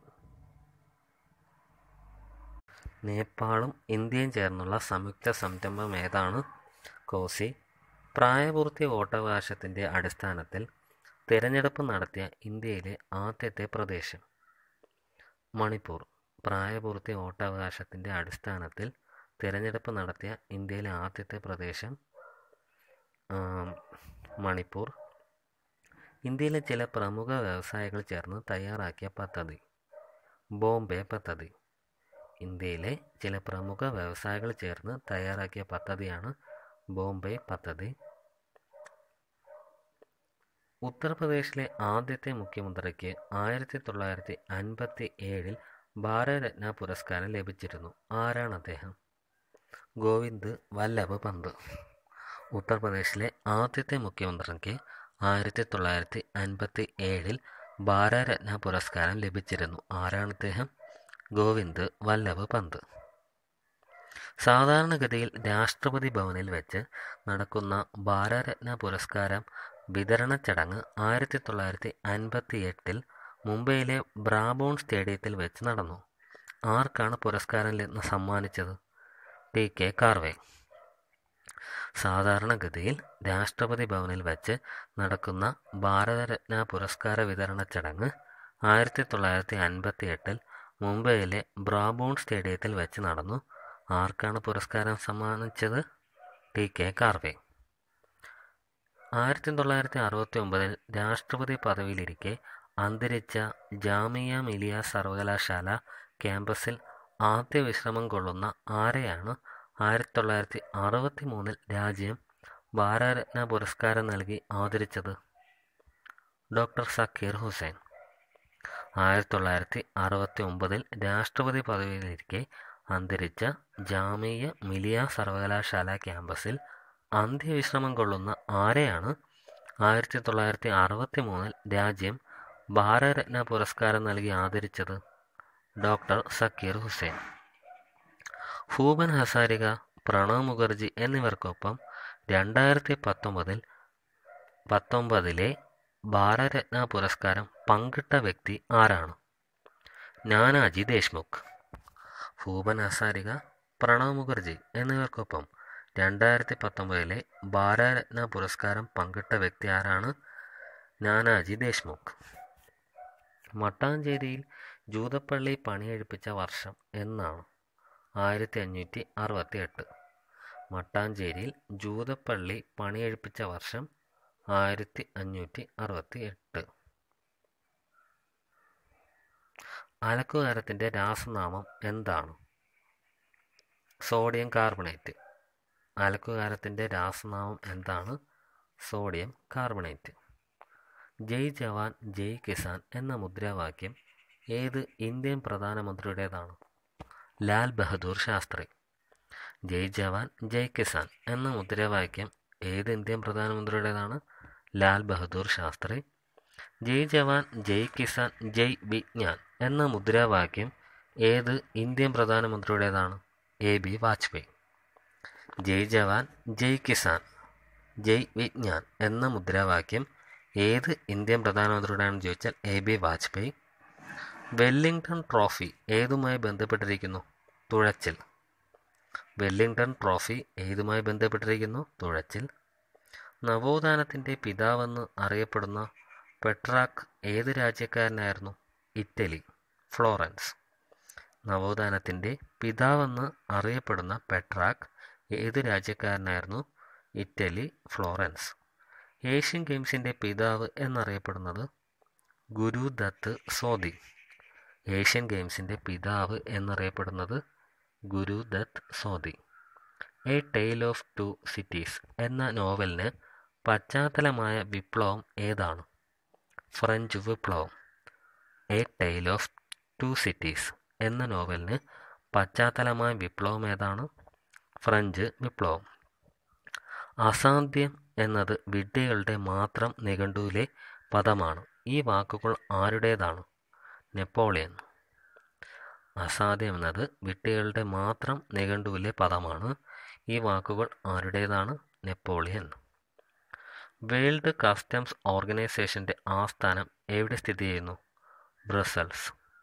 നേപ്പാളും ഇന്ത്യയും ചേർന്നുള്ള സംയുക്ത സംരംഭം ഏതാണ് കോസി പ്രായപൂർത്തി വോട്ടവകാശത്തിൻ്റെ അടിസ്ഥാനത്തിൽ തിരഞ്ഞെടുപ്പ് നടത്തിയ ഇന്ത്യയിലെ ആദ്യത്തെ പ്രദേശം മണിപ്പൂർ പ്രായപൂർത്തി വോട്ടവകാശത്തിൻ്റെ അടിസ്ഥാനത്തിൽ തിരഞ്ഞെടുപ്പ് നടത്തിയ ഇന്ത്യയിലെ ആദ്യത്തെ പ്രദേശം മണിപ്പൂർ ഇന്ത്യയിലെ ചില പ്രമുഖ വ്യവസായികൾ ചേർന്ന് തയ്യാറാക്കിയ പദ്ധതി ബോംബെ പദ്ധതി ഇന്ത്യയിലെ ചില പ്രമുഖ വ്യവസായികൾ ചേർന്ന് തയ്യാറാക്കിയ പദ്ധതിയാണ് ബോംബെ പദ്ധതി ഉത്തർപ്രദേശിലെ ആദ്യത്തെ മുഖ്യമന്ത്രിക്ക് ആയിരത്തി തൊള്ളായിരത്തി അൻപത്തി ഏഴിൽ ഭാരതരത്ന പുരസ്കാരം ലഭിച്ചിരുന്നു ആരാണ് അദ്ദേഹം ഗോവിന്ദ് വല്ലഭ് പന്ത് ഉത്തർപ്രദേശിലെ ആദ്യത്തെ മുഖ്യമന്ത്രിക്ക് ആയിരത്തി തൊള്ളായിരത്തി അൻപത്തി ഏഴിൽ ഭാരതരത്ന പുരസ്കാരം ലഭിച്ചിരുന്നു ആരാണ് അദ്ദേഹം ഗോവിന്ദ് വല്ലഭ് പന്ത് സാധാരണഗതിയിൽ രാഷ്ട്രപതി ഭവനിൽ വെച്ച് നടക്കുന്ന ഭാരതരത്ന പുരസ്കാരം വിതരണ ചടങ്ങ് ആയിരത്തി തൊള്ളായിരത്തി അൻപത്തി എട്ടിൽ മുംബൈയിലെ ബ്രാബോൺ സ്റ്റേഡിയത്തിൽ വെച്ച് നടന്നു ആർക്കാണ് പുരസ്കാരം സമ്മാനിച്ചത് ടി കെ കാർവേ സാധാരണഗതിയിൽ രാഷ്ട്രപതി ഭവനിൽ വെച്ച് നടക്കുന്ന ഭാരതരത്ന പുരസ്കാര വിതരണ ചടങ്ങ് ആയിരത്തി തൊള്ളായിരത്തി അൻപത്തി എട്ടിൽ മുംബൈയിലെ ബ്രാബോൺ സ്റ്റേഡിയത്തിൽ വെച്ച് നടന്നു ആർക്കാണ് പുരസ്കാരം സമ്മാനിച്ചത് ടി കെ കാർവേ ആയിരത്തി തൊള്ളായിരത്തി അറുപത്തി ഒമ്പതിൽ രാഷ്ട്രപതി പദവിയിലിരിക്കെ അന്തരിച്ച ജാമിയ മിലിയ സർവകലാശാല ക്യാമ്പസിൽ ആദ്യ വിശ്രമം കൊള്ളുന്ന ആരെയാണ് ആയിരത്തി തൊള്ളായിരത്തി അറുപത്തി മൂന്നിൽ രാജ്യം ഭാരതരത്ന പുരസ്കാരം നൽകി ആദരിച്ചത് ഡോക്ടർ സക്കീർ ഹുസൈൻ ആയിരത്തി തൊള്ളായിരത്തി അറുപത്തി ഒമ്പതിൽ രാഷ്ട്രപതി പദവിയിലിരിക്കെ അന്തരിച്ച ജാമിയ മിലിയ സർവകലാശാല ക്യാമ്പസിൽ അന്ത്യവിശ്രമം കൊള്ളുന്ന ആരെയാണ് ആയിരത്തി തൊള്ളായിരത്തി അറുപത്തി മൂന്നിൽ രാജ്യം ഭാരതരത്ന പുരസ്കാരം നൽകി ആദരിച്ചത് ഡോക്ടർ സക്കീർ ഹുസൈൻ ഭൂപൻ ഹസാരിക പ്രണവ് മുഖർജി എന്നിവർക്കൊപ്പം രണ്ടായിരത്തി പത്തൊമ്പതിൽ പത്തൊമ്പതിലെ ഭാരതരത്ന പുരസ്കാരം പങ്കിട്ട വ്യക്തി ആരാണ് നാനാജി ദേശ്മുഖ് ഭൂപൻ ഹസാരിക പ്രണവ് മുഖർജി എന്നിവർക്കൊപ്പം രണ്ടായിരത്തി പത്തൊമ്പതിലെ ഭാരതരത്ന പുരസ്കാരം പങ്കിട്ട വ്യക്തി ആരാണ് നാനാജി ദേശ്മുഖ് മട്ടാഞ്ചേരിയിൽ ജൂതപ്പള്ളി പണിയെഴുപ്പിച്ച വർഷം എന്നാണ് ആയിരത്തി അഞ്ഞൂറ്റി അറുപത്തി എട്ട് മട്ടാഞ്ചേരിയിൽ ജൂതപ്പള്ളി പണിയെഴുപ്പിച്ച വർഷം ആയിരത്തി അഞ്ഞൂറ്റി അറുപത്തി എട്ട് അലക്കുകാരത്തിൻ്റെ രാസനാമം എന്താണ് സോഡിയം കാർബണേറ്റ് അലക്കുകാരത്തിൻ്റെ രാസനാമം എന്താണ് സോഡിയം കാർബണേറ്റ് ജയ് ജവാൻ ജയ് കിസാൻ എന്ന മുദ്രാവാക്യം ഏത് ഇന്ത്യൻ പ്രധാനമന്ത്രിയുടേതാണ് ലാൽ ബഹദൂർ ശാസ്ത്രി ജയ് ജവാൻ ജയ് കിസാൻ എന്ന മുദ്രാവാക്യം ഏത് ഇന്ത്യൻ പ്രധാനമന്ത്രിയുടേതാണ് ലാൽ ബഹദൂർ ശാസ്ത്രി ജയ് ജവാൻ ജയ് കിസാൻ ജയ് വിജ്ഞാൻ എന്ന മുദ്രാവാക്യം ഏത് ഇന്ത്യൻ പ്രധാനമന്ത്രിയുടേതാണ് എ ബി വാജ്പേയി ജയ് ജവാൻ ജയ് കിസാൻ ജയ് വിജ്ഞാൻ എന്ന മുദ്രാവാക്യം ഏത് ഇന്ത്യൻ പ്രധാനമന്ത്രിയുടെയാണെന്ന് ചോദിച്ചാൽ A B Vajpayee Wellington trophy ഏതുമായി ബന്ധപ്പെട്ടിരിക്കുന്നു തുഴച്ചിൽ വെല്ലിംഗ്ടൺ ട്രോഫി ഏതുമായി ബന്ധപ്പെട്ടിരിക്കുന്നു തുഴച്ചിൽ നവോത്ഥാനത്തിൻ്റെ പിതാവെന്ന് അറിയപ്പെടുന്ന പെട്രാക്ക് ഏത് രാജ്യക്കാരനായിരുന്നു ഇറ്റലി ഫ്ലോറൻസ് നവോത്ഥാനത്തിൻ്റെ പിതാവെന്ന് അറിയപ്പെടുന്ന പെട്രാക്ക് ഏത് രാജ്യക്കാരനായിരുന്നു ഇറ്റലി ഫ്ലോറൻസ് ഏഷ്യൻ ഗെയിംസിൻ്റെ പിതാവ് എന്നറിയപ്പെടുന്നത് ഗുരുദത്ത് സോദി ഏഷ്യൻ ഗെയിംസിൻ്റെ പിതാവ് എന്നറിയപ്പെടുന്നത് Guru Dutt Sondhi a tale of two cities എന്ന നോവലിന് പശ്ചാത്തലമായ വിപ്ലവം ഏതാണ് ഫ്രഞ്ച് വിപ്ലവം a tale of two cities എന്ന നോവലിന് പശ്ചാത്തലമായ വിപ്ലവം ഏതാണ് ഫ്രഞ്ച് വിപ്ലവം അസാധ്യം എന്നത് വിഡ്ഢികളുടെ മാത്രം നിഘണ്ടുവിലെ പദമാണ് ഈ വാക്കുകൾ ആരുടേതാണ് നെപ്പോളിയൻ അസാധ്യം എന്നത് വിഡ്ഢികളുടെ മാത്രം നിഘണ്ടുവിലെ പദമാണ് ഈ വാക്കുകൾ ആരുടേതാണ് നെപ്പോളിയൻ വേൾഡ് കസ്റ്റംസ് ഓർഗനൈസേഷൻ്റെ ആസ്ഥാനം എവിടെ സ്ഥിതി ചെയ്യുന്നു ബ്രസൽസ്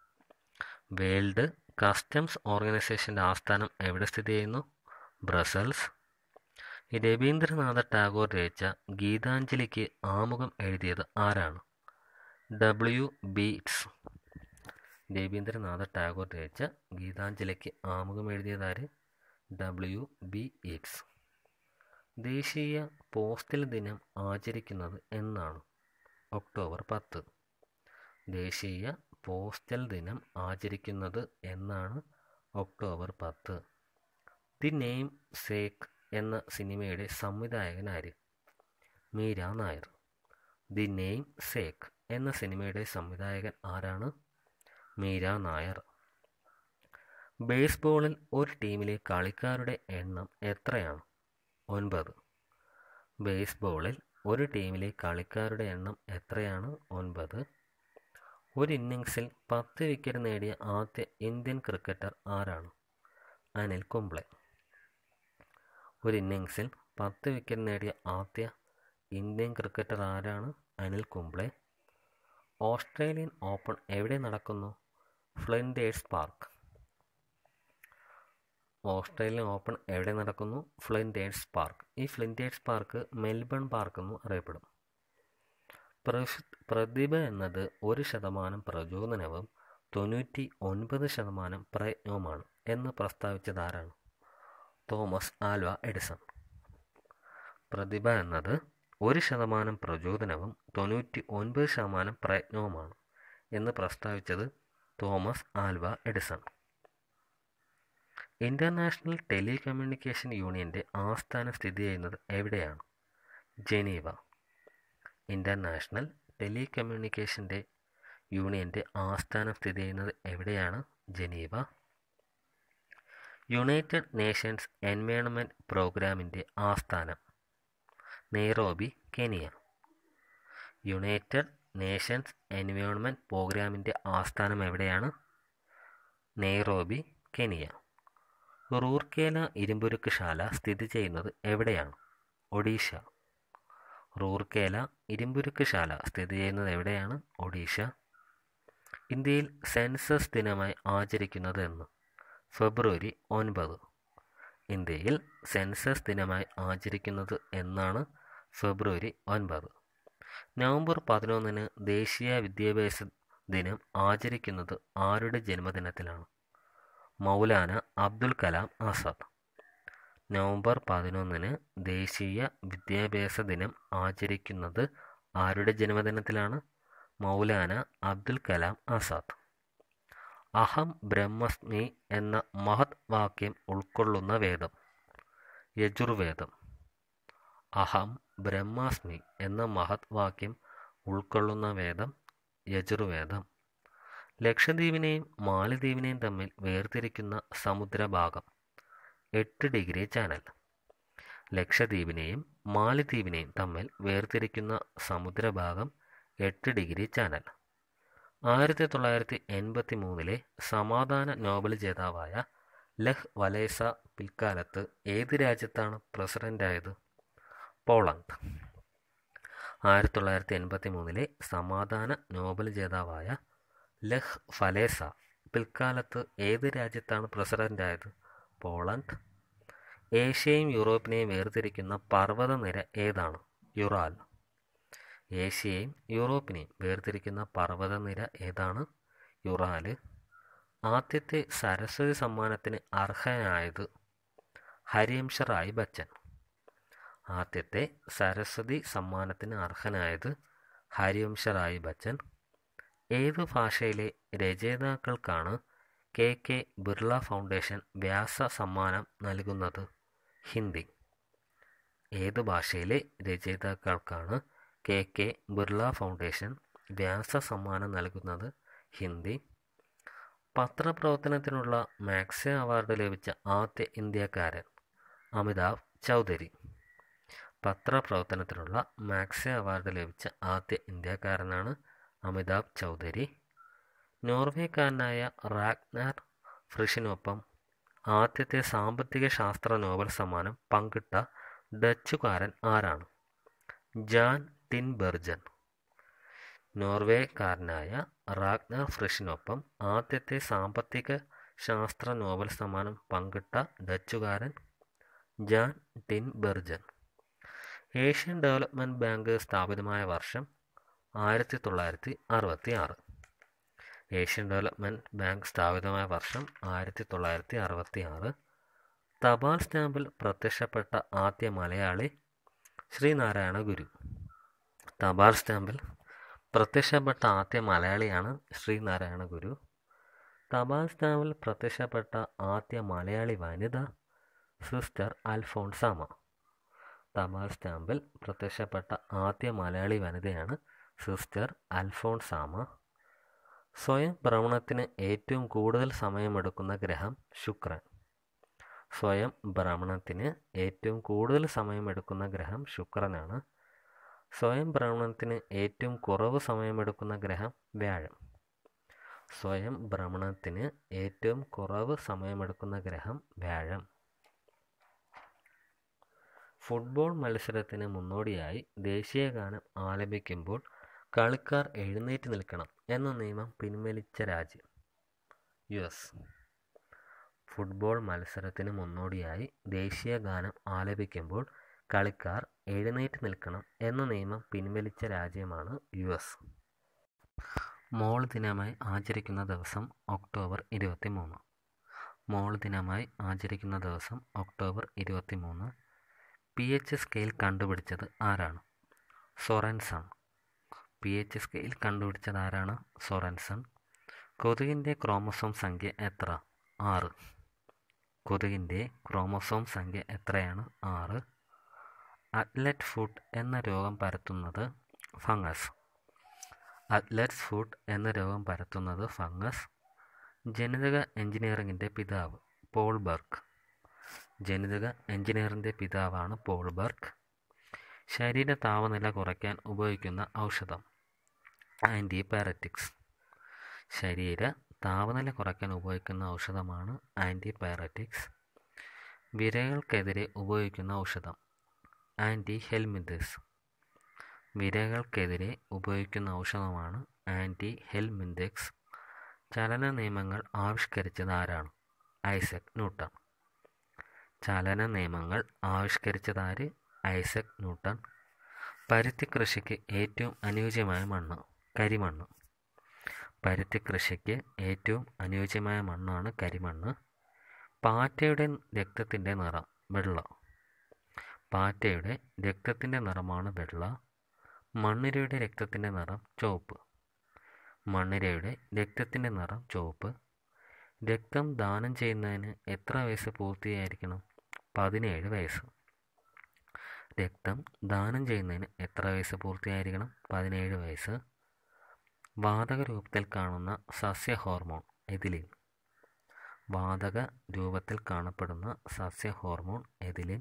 വേൾഡ് കസ്റ്റംസ് ഓർഗനൈസേഷൻ്റെ ആസ്ഥാനം എവിടെ സ്ഥിതി ചെയ്യുന്നു ബ്രസൽസ് രവീന്ദ്രനാഥ ടാഗോർ രചിച്ച ഗീതാഞ്ജലിക്ക് ആമുഖം എഴുതിയത് ആരാണ് ഡബ്ല്യു ബീറ്റ്സ് രവീന്ദ്രനാഥ ടാഗോർ രചിച്ച ഗീതാഞ്ജലിക്ക് ആമുഖം എഴുതിയതാര് ഡബ്ല്യു ബി ഈറ്റ്സ് ദേശീയ പോസ്റ്റൽ ദിനം ആചരിക്കുന്നത് എന്നാണ് ഒക്ടോബർ പത്ത് ദേശീയ പോസ്റ്റൽ ദിനം ആചരിക്കുന്നത് എന്നാണ് ഒക്ടോബർ പത്ത് ദി നെയിം സേക്ക് എന്ന സിനിമയുടെ സംവിധായകൻ ആര് Meera Nair the namesake എന്ന സിനിമയുടെ സംവിധായകൻ ആരാണ് മീര നായർ ബേസ്ബോളിൽ ഒരു ടീമിലെ കളിക്കാരുടെ എണ്ണം എത്രയാണ് ഒൻപത് ബേസ്ബോളിൽ ഒരു ടീമിലെ കളിക്കാരുടെ എണ്ണം എത്രയാണ് ഒൻപത് ഒരു ഇന്നിങ്സിൽ പത്ത് വിക്കറ്റ് നേടിയ ആദ്യ ഇന്ത്യൻ ക്രിക്കറ്റർ ആരാണ് അനിൽ കുംബ്ലെ ഒരു ഇന്നിങ്സിൽ പത്ത് വിക്കറ്റ് നേടിയ ആദ്യ ഇന്ത്യൻ ക്രിക്കറ്റർ ആരാണ് അനിൽ കുംബ്ലെ ഓസ്ട്രേലിയൻ ഓപ്പൺ എവിടെ നടക്കുന്നു ഫ്ലിൻഡേഴ്സ് പാർക്ക് ഓസ്ട്രേലിയൻ ഓപ്പൺ എവിടെ നടക്കുന്നു ഫ്ലിൻഡേഴ്സ് പാർക്ക് ഈ ഫ്ലിൻഡേഴ്സ് പാർക്ക് മെൽബൺ പാർക്ക് എന്നും അറിയപ്പെടും പ്രതിഭ എന്നത് ഒരു ശതമാനം പ്രചോദനവും തൊണ്ണൂറ്റി ഒൻപത് ശതമാനം പ്രയത്നവുമാണ് എന്ന് പ്രസ്താവിച്ചതാരാണ് തോമസ് ആൽവ എഡിസൺ പ്രതിഭ എന്നത് ഒരു ശതമാനം പ്രചോദനവും തൊണ്ണൂറ്റി ഒൻപത് ശതമാനം പ്രയത്നവുമാണ് എന്ന് പ്രസ്താവിച്ചത് Thomas Alva Edison international telecommunication യൂണിയൻ്റെ ആസ്ഥാനം സ്ഥിതി ചെയ്യുന്നത് എവിടെയാണ് ജനീവ ഇൻ്റർനാഷണൽ ടെലികമ്മ്യൂണിക്കേഷൻ്റെ യൂണിയൻ്റെ ആസ്ഥാനം സ്ഥിതി ചെയ്യുന്നത് എവിടെയാണ് ജനീവ യുണൈറ്റഡ് നേഷൻസ് എൻവയോൺമെൻറ്റ് പ്രോഗ്രാമിൻ്റെ ആസ്ഥാനം Nairobi Kenya United Nations Environment പ്രോഗ്രാമിൻ്റെ ആസ്ഥാനം എവിടെയാണ് നെയ്റോബി കെനിയ റൂർക്കേല ഇരുമ്പുരുക്കുശാല സ്ഥിതി ചെയ്യുന്നത് എവിടെയാണ് ഒഡീഷ റൂർക്കേല ഇരുമ്പുരുക്കുശാല സ്ഥിതി ചെയ്യുന്നത് എവിടെയാണ് ഒഡീഷ ഇന്ത്യയിൽ സെൻസസ് ദിനമായി ആചരിക്കുന്നത് എന്ന് ഫെബ്രുവരി ഒൻപത് ഇന്ത്യയിൽ സെൻസസ് ദിനമായി ആചരിക്കുന്നത് എന്നാണ് ഫെബ്രുവരി ഒൻപത് നവംബർ പതിനൊന്നിന് ദേശീയ വിദ്യാഭ്യാസ ദിനം ആചരിക്കുന്നത് ആരുടെ ജന്മദിനത്തിലാണ് മൗലാന അബ്ദുൽ കലാം ആസാദ് നവംബർ പതിനൊന്നിന് ദേശീയ വിദ്യാഭ്യാസ ദിനം ആചരിക്കുന്നത് ആരുടെ ജന്മദിനത്തിലാണ് മൗലാന അബ്ദുൽ കലാം ആസാദ് അഹം ബ്രഹ്മസ്മി എന്ന മഹത് വാക്യം ഉൾക്കൊള്ളുന്ന വേദം യജുർവേദം അഹം ബ്രഹ്മാസ്മി എന്ന മഹത് വാക്യം ഉൾക്കൊള്ളുന്ന വേദം യജുർവേദം ലക്ഷദ്വീപിനെയും മാലദ്വീപിനെയും തമ്മിൽ വേർതിരിക്കുന്ന സമുദ്രഭാഗം എട്ട് ഡിഗ്രി ചാനൽ ലക്ഷദ്വീപിനെയും മാലദ്വീപിനെയും തമ്മിൽ വേർതിരിക്കുന്ന സമുദ്രഭാഗം എട്ട് ഡിഗ്രി ചാനൽ ആയിരത്തി തൊള്ളായിരത്തി എൺപത്തി മൂന്നിലെ സമാധാന നോബൽ ജേതാവായ ലഹ് വലേസ പിൽക്കാലത്ത് ഏത് രാജ്യത്താണ് പ്രസിഡൻ്റായത് പോളണ്ട് ആയിരത്തി തൊള്ളായിരത്തി എൺപത്തി മൂന്നിലെ സമാധാന നോബൽ ജേതാവായ ലഹ് ഫലേസ പിൽക്കാലത്ത് ഏത് രാജ്യത്താണ് പ്രസിഡൻ്റായത് പോളണ്ട് ഏഷ്യയും യൂറോപ്പിനെയും വേർതിരിക്കുന്ന പർവ്വതനിര ഏതാണ് യുറാൽ ഏഷ്യയും യൂറോപ്പിനെയും വേർതിരിക്കുന്ന പർവ്വതനിര ഏതാണ് യുറാല് ആദ്യത്തെ സരസ്വതി സമ്മാനത്തിന് അർഹനായത് ഹരിവംശ റായ് ബച്ചൻ ആദ്യത്തെ സരസ്വതി സമ്മാനത്തിന് അർഹനായത് ഹരിവംശ റായ് ബച്ചൻ ഏതു ഭാഷയിലെ രചയിതാക്കൾക്കാണ് K K Birla foundation Vyas സമ്മാനം നൽകുന്നത് ഹിന്ദി ഏതു ഭാഷയിലെ രചയിതാക്കൾക്കാണ് K K Birla foundation Vyas സമ്മാനം നൽകുന്നത് ഹിന്ദി പത്രപ്രവർത്തനത്തിനുള്ള മാക്സെ അവാർഡ് ലഭിച്ച ആദ്യ ഇന്ത്യക്കാരൻ അമിതാഭ് ചൗധരി പത്രപ്രവർത്തനത്തിനുള്ള മാക്സെ അവാർഡ് ലഭിച്ച ആദ്യ ഇന്ത്യക്കാരനാണ് അമിതാഭ് ചൗധരി നോർവേക്കാരനായ റാഗ്നാർ ഫ്രിഷിനൊപ്പം ആദ്യത്തെ സാമ്പത്തിക ശാസ്ത്ര നോബൽ സമ്മാനം പങ്കിട്ട ഡച്ചുകാരൻ ആരാണ് ജാൻ ടിൻബെർജൻ നോർവേക്കാരനായ റാഗ്നർ ഫ്രിഷിനൊപ്പം ആദ്യത്തെ സാമ്പത്തിക ശാസ്ത്ര നോബൽ സമ്മാനം പങ്കിട്ട ഡച്ചുകാരൻ Jan Tinbergen Asian development bank സ്ഥാപിതമായ വർഷം ആയിരത്തി തൊള്ളായിരത്തി അറുപത്തി ആറ് ഏഷ്യൻ ഡെവലപ്മെൻറ്റ് ബാങ്ക് സ്ഥാപിതമായ വർഷം ആയിരത്തി തൊള്ളായിരത്തി അറുപത്തി ആറ് തപാൽ സ്റ്റാമ്പിൽ പ്രത്യക്ഷപ്പെട്ട ആദ്യ മലയാളി ശ്രീനാരായണ ഗുരു തപാൽ സ്റ്റാമ്പിൽ പ്രത്യക്ഷപ്പെട്ട ആദ്യ മലയാളിയാണ് ശ്രീനാരായണ ഗുരു തപാൽ സ്റ്റാമ്പിൽ പ്രത്യക്ഷപ്പെട്ട ആദ്യ മലയാളി വനിത സിസ്റ്റർ അൽഫോൺസാമ തപാൽ സ്റ്റാമ്പിൽ പ്രത്യക്ഷപ്പെട്ട ആദ്യ മലയാളി വനിതയാണ് സിസ്റ്റർ അൽഫോൺസാമ സ്വയം ഭ്രമണത്തിന് ഏറ്റവും കൂടുതൽ സമയമെടുക്കുന്ന ഗ്രഹം ശുക്രൻ സ്വയം ഭ്രമണത്തിന് ഏറ്റവും കൂടുതൽ സമയമെടുക്കുന്ന ഗ്രഹം ശുക്രനാണ് സ്വയം ഭ്രമണത്തിന് ഏറ്റവും കുറവ് സമയമെടുക്കുന്ന ഗ്രഹം വ്യാഴം സ്വയം ഭ്രമണത്തിന് ഏറ്റവും കുറവ് സമയമെടുക്കുന്ന ഗ്രഹം വ്യാഴം ഫുട്ബോൾ മത്സരത്തിന് മുന്നോടിയായി ദേശീയഗാനം ആലപിക്കുമ്പോൾ കളിക്കാർ എഴുന്നേറ്റ് നിൽക്കണം എന്ന നിയമം പിൻവലിച്ച രാജ്യം യു എസ് ഫുട്ബോൾ മത്സരത്തിന് മുന്നോടിയായി ദേശീയഗാനം ആലപിക്കുമ്പോൾ കളിക്കാർ എഴുന്നേറ്റ് നിൽക്കണം എന്ന നിയമം പിൻവലിച്ച രാജ്യമാണ് യു എസ് മോൾ ദിനമായി ആചരിക്കുന്ന ദിവസം ഒക്ടോബർ ഇരുപത്തി മൂന്ന് മോൾ ദിനമായി ആചരിക്കുന്ന ദിവസം ഒക്ടോബർ ഇരുപത്തി മൂന്ന് പി എച്ച് സ്കെയിൽ കണ്ടുപിടിച്ചത് ആരാണ് സൊറൻസൺ പി എച്ച് സ്കെയിൽ കണ്ടുപിടിച്ചത് ആരാണ് സൊറൻസൺ കൊതുകിൻ്റെ ക്രോമസോം സംഖ്യ എത്ര ആറ് കൊതുകിൻ്റെ ക്രോമസോം സംഖ്യ എത്രയാണ് ആറ് അത്ലറ്റ് ഫുഡ് എന്ന രോഗം പരത്തുന്നത് ഫംഗസ് അത്ലറ്റ്സ് ഫുഡ് എന്ന രോഗം പരത്തുന്നത് ഫംഗസ് ജനിതക എഞ്ചിനീയറിംഗിൻ്റെ പിതാവ് പോൾ ബർക്ക് ജനിതക എഞ്ചിനീയറിൻ്റെ പിതാവാണ് പോൾ ബർക്ക് ശരീര താപനില കുറയ്ക്കാൻ ഉപയോഗിക്കുന്ന ഔഷധം ആൻറ്റിബയോട്ടിക്സ് ശരീര താപനില കുറയ്ക്കാൻ ഉപയോഗിക്കുന്ന ഔഷധമാണ് ആൻറ്റിബയോട്ടിക്സ് വിരകൾക്കെതിരെ ഉപയോഗിക്കുന്ന ഔഷധം ആൻറ്റി ഹെൽമിന്തസ് വിരകൾക്കെതിരെ ഉപയോഗിക്കുന്ന ഔഷധമാണ് ആൻറ്റി ഹെൽമിന്തക്സ് ചലന നിയമങ്ങൾ ആവിഷ്കരിച്ചത് ആരാണ് ഐസക് ന്യൂട്ടൺ ചലന നിയമങ്ങൾ ആവിഷ്കരിച്ചതാര് ഐസക് ന്യൂട്ടൺ പരുത്തി കൃഷിക്ക് ഏറ്റവും അനുയോജ്യമായ മണ്ണ് കരിമണ്ണ് പരുത്തി കൃഷിക്ക് ഏറ്റവും അനുയോജ്യമായ മണ്ണാണ് കരിമണ്ണ് പാറ്റയുടെ രക്തത്തിൻ്റെ നിറം വെള്ള പാറ്റയുടെ രക്തത്തിൻ്റെ നിറമാണ് വെള്ള മണ്ണിരയുടെ രക്തത്തിൻ്റെ നിറം ചുവപ്പ് മണ്ണിരയുടെ രക്തത്തിൻ്റെ നിറം ചുവപ്പ് രക്തം ദാനം ചെയ്യുന്നതിന് എത്ര വയസ്സ് പൂർത്തിയായിരിക്കണം പതിനേഴ് വയസ്സ് രക്തം ദാനം ചെയ്യുന്നതിന് എത്ര വയസ്സ് പൂർത്തിയായിരിക്കണം പതിനേഴ് വയസ്സ് വാതക രൂപത്തിൽ കാണുന്ന സസ്യ ഹോർമോൺ എതിലിൻ വാതക രൂപത്തിൽ കാണപ്പെടുന്ന സസ്യ ഹോർമോൺ എതിലിൻ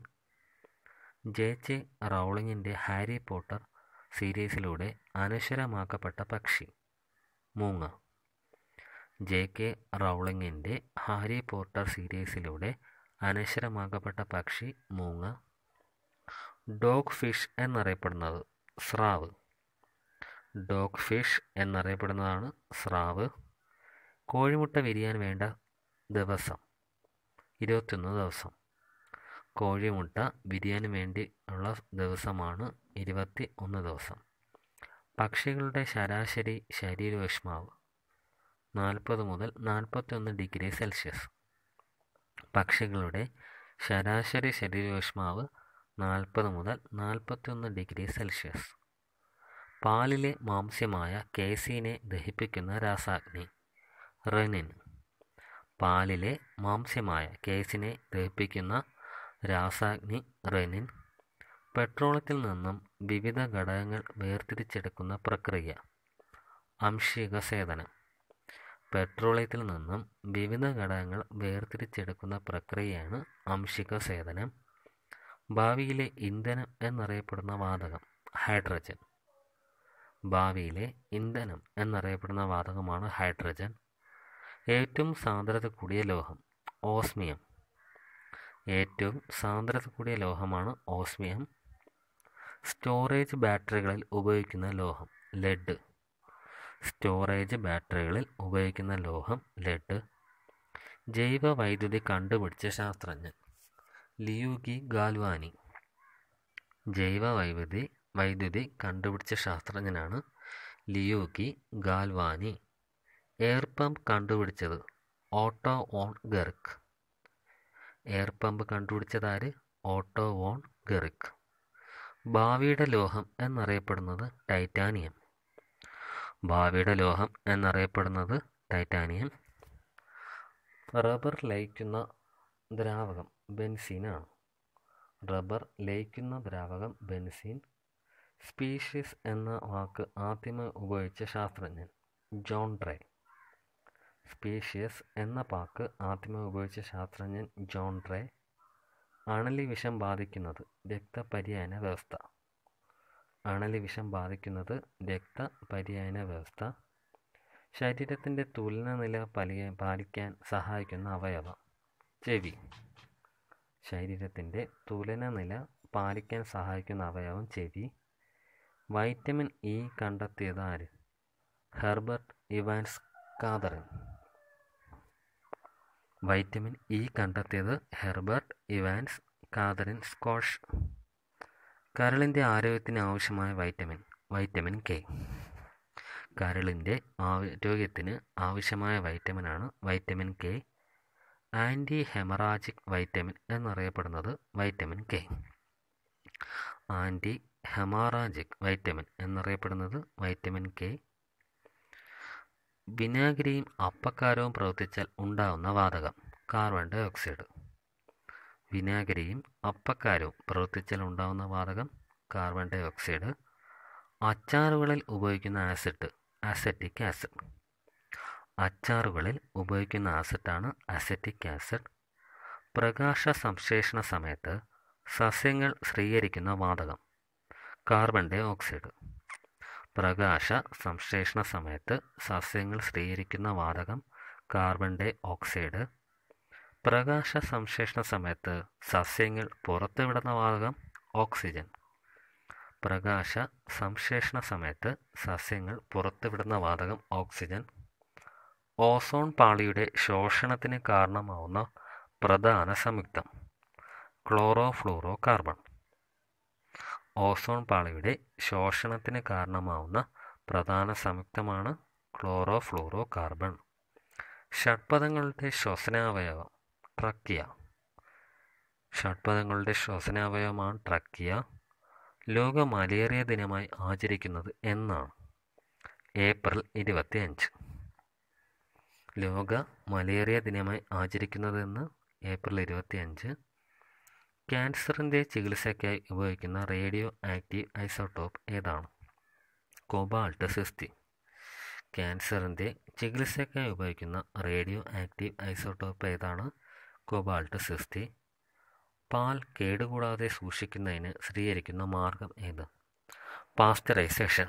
ജെ ജെ റൗളിങ്ങിൻ്റെ ഹാരി പോട്ടർ സീരീസിലൂടെ അനശ്വരമാക്കപ്പെട്ട പക്ഷി മൂങ്ങ ജെ കെ റൗളിങ്ങിൻ്റെ ഹാരി പോട്ടർ സീരീസിലൂടെ അനശ്വരമാക്കപ്പെട്ട പക്ഷി മൂങ്ങ ഡോഗ് ഫിഷ് എന്നറിയപ്പെടുന്നത് സ്രാവ് ഡോഗ് ഫിഷ് എന്നറിയപ്പെടുന്നതാണ് സ്രാവ് കോഴിമുട്ട വിരിയാൻ വേണ്ട ദിവസം ഇരുപത്തൊന്ന് ദിവസം കോഴിമുട്ട വിരിയാൻ വേണ്ടി ഉള്ള ദിവസമാണ് ഇരുപത്തി ഒന്ന് ദിവസം പക്ഷികളുടെ ശരാശരി ശരീരോഷ്മാവ് നാൽപ്പത് മുതൽ നാൽപ്പത്തൊന്ന് ഡിഗ്രി സെൽഷ്യസ് പക്ഷികളുടെ ശരാശരി ശരീരോഷ്മാവ് നാൽപ്പത് മുതൽ നാൽപ്പത്തൊന്ന് ഡിഗ്രി സെൽഷ്യസ് പാലിലെ മാംസ്യമായ കേസീനെ ദഹിപ്പിക്കുന്ന രാസാഗ്നി റെനിൻ പാലിലെ മാംസ്യമായ കേസിനെ ദഹിപ്പിക്കുന്ന രാസാഗ്നി റെനിൻ പെട്രോളത്തിൽ നിന്നും വിവിധ ഘടകങ്ങൾ വേർതിരിച്ചെടുക്കുന്ന പ്രക്രിയ അംശിക സേതനം പെട്രോളിയത്തിൽ നിന്നും വിവിധ ഘടകങ്ങൾ വേർതിരിച്ചെടുക്കുന്ന പ്രക്രിയയാണ് അംശിക സേതനം ഭാവിയിലെ ഇന്ധനം എന്നറിയപ്പെടുന്ന വാതകം ഹൈഡ്രജൻ ഭാവിയിലെ ഇന്ധനം എന്നറിയപ്പെടുന്ന വാതകമാണ് ഹൈഡ്രജൻ ഏറ്റവും സാന്ദ്രത കൂടിയ ലോഹം ഓസ്മിയം ഏറ്റവും സാന്ദ്രത കൂടിയ ലോഹമാണ് ഓസ്മിയം സ്റ്റോറേജ് ബാറ്ററികളിൽ ഉപയോഗിക്കുന്ന ലോഹം ലെഡ് സ്റ്റോറേജ് ബാറ്ററികളിൽ ഉപയോഗിക്കുന്ന ലോഹം ലെഡ് ജൈവ വൈദ്യുതി കണ്ടുപിടിച്ച ശാസ്ത്രജ്ഞൻ ലിയുഗി ഗാൽവാനി ജൈവ വൈദ്യുതി വൈദ്യുതി കണ്ടുപിടിച്ച ശാസ്ത്രജ്ഞനാണ് ലിയുഗി ഗാൽവാനി എയർ പമ്പ് കണ്ടുപിടിച്ചത് Otto von Guericke air pump കണ്ടുപിടിച്ചതാര് ഓട്ടോ ഓൺ ഗെറിക് ഭാവിയുടെ ലോഹം എന്നറിയപ്പെടുന്നത് ടൈറ്റാനിയം ഭാവിയുടെ ലോഹം എന്നറിയപ്പെടുന്നത് ടൈറ്റാനിയം റബ്ബർ ലയിക്കുന്ന ദ്രാവകം ബെൻസീനാണ് റബ്ബർ ലയിക്കുന്ന ദ്രാവകം ബെൻസീൻ സ്പീഷീസ് എന്ന വാക്ക് ആദ്യമായി ഉപയോഗിച്ച ശാസ്ത്രജ്ഞൻ ജോൺ ഡ്രേ സ്പീഷ്യസ് എന്ന വാക്ക് ആദ്യമായി ഉപയോഗിച്ച ശാസ്ത്രജ്ഞൻ ജോൺ ഡ്രേ അണലി വിഷം ബാധിക്കുന്നത് രക്തപര്യായന വ്യവസ്ഥ അണലി വിഷം ബാധിക്കുന്നത് രക്തപര്യായന വ്യവസ്ഥ ശരീരത്തിൻ്റെ തുലന നില പലിയ പാലിക്കാൻ സഹായിക്കുന്ന അവയവം ചെവി ശരീരത്തിൻ്റെ തുലന നില പാലിക്കാൻ സഹായിക്കുന്ന അവയവം ചെവി വൈറ്റമിൻ ഇ കണ്ടെത്തിയത് ആര് Herbert Evans Katharine vitamin E കണ്ടെത്തിയത് ഹെർബർട്ട് ഇവാൻസ് കാതറിൻ സ്കോഷ് കരളിൻ്റെ ആരോഗ്യത്തിന് ആവശ്യമായ വൈറ്റമിൻ വൈറ്റമിൻ കെ കരളിൻ്റെ ആരോഗ്യത്തിന് ആവശ്യമായ വൈറ്റമിനാണ് vitamin K anti haemorrhagic vitamin എന്നറിയപ്പെടുന്നത് vitamin K anti haemorrhagic vitamin എന്നറിയപ്പെടുന്നത് വൈറ്റമിൻ കെ വിനാഗിരിയും അപ്പക്കാരവും പ്രവർത്തിച്ചാൽ ഉണ്ടാകുന്ന വാതകം കാർബൺ ഡൈ ഓക്സൈഡ് വിനാഗിരിയും അപ്പക്കാരവും പ്രവർത്തിച്ചാൽ ഉണ്ടാകുന്ന വാതകം കാർബൺ ഡൈ ഓക്സൈഡ് അച്ചാറുകളിൽ ഉപയോഗിക്കുന്ന ആസിഡ് അസറ്റിക് ആസിഡ് അച്ചാറുകളിൽ ഉപയോഗിക്കുന്ന ആസിഡാണ് അസറ്റിക് ആസിഡ് പ്രകാശ സംശ്ലേഷണ സമയത്ത് സസ്യങ്ങൾ സ്വീകരിക്കുന്ന വാതകം കാർബൺ ഡൈ ഓക്സൈഡ് പ്രകാശ സംശ്ലേഷണ സമയത്ത് സസ്യങ്ങൾ സ്വീകരിക്കുന്ന വാതകം കാർബൺ ഡൈ ഓക്സൈഡ് പ്രകാശ സംശ്ലേഷണ സമയത്ത് സസ്യങ്ങൾ പുറത്തുവിടുന്ന വാതകം ഓക്സിജൻ പ്രകാശ സംശ്ലേഷണ സമയത്ത് സസ്യങ്ങൾ പുറത്തുവിടുന്ന വാതകം ഓക്സിജൻ ഓസോൺ പാളിയുടെ ശോഷണത്തിന് കാരണമാവുന്ന പ്രധാന സംയുക്തം ക്ലോറോ ഫ്ലൂറോ കാർബൺ ഓസോൺ പാളിയുടെ ശോഷണത്തിന് കാരണമാവുന്ന പ്രധാന സംയുക്തമാണ് ക്ലോറോ ഫ്ലൂറോ കാർബൺ ഷഡ്പദങ്ങളുടെ ശ്വസനാവയവം ട്രക്കിയ ഷഡ്പദങ്ങളുടെ ശ്വസനാവയവമാണ് ട്രക്കിയ ലോക മലേറിയ ദിനമായി ആചരിക്കുന്നത് എന്നാണ് ഏപ്രിൽ ഇരുപത്തി അഞ്ച് ലോക മലേറിയ ദിനമായി ആചരിക്കുന്നതെന്ന് ഏപ്രിൽ ഇരുപത്തി അഞ്ച് ക്യാൻസറിൻ്റെ ചികിത്സയ്ക്കായി ഉപയോഗിക്കുന്ന റേഡിയോ ആക്റ്റീവ് ഐസോട്ടോപ്പ് ഏതാണ് കൊബാൾട്ട് സിക്സ്റ്റി ക്യാൻസറിൻ്റെ ചികിത്സയ്ക്കായി ഉപയോഗിക്കുന്ന റേഡിയോ ആക്റ്റീവ് ഐസോട്ടോപ്പ് ഏതാണ് കൊബാൾട്ട് സിക്സ്റ്റി പാൽ കേടുകൂടാതെ സൂക്ഷിക്കുന്നതിന് സ്വീകരിക്കുന്ന മാർഗം ഏത് പാസ്ചറൈസേഷൻ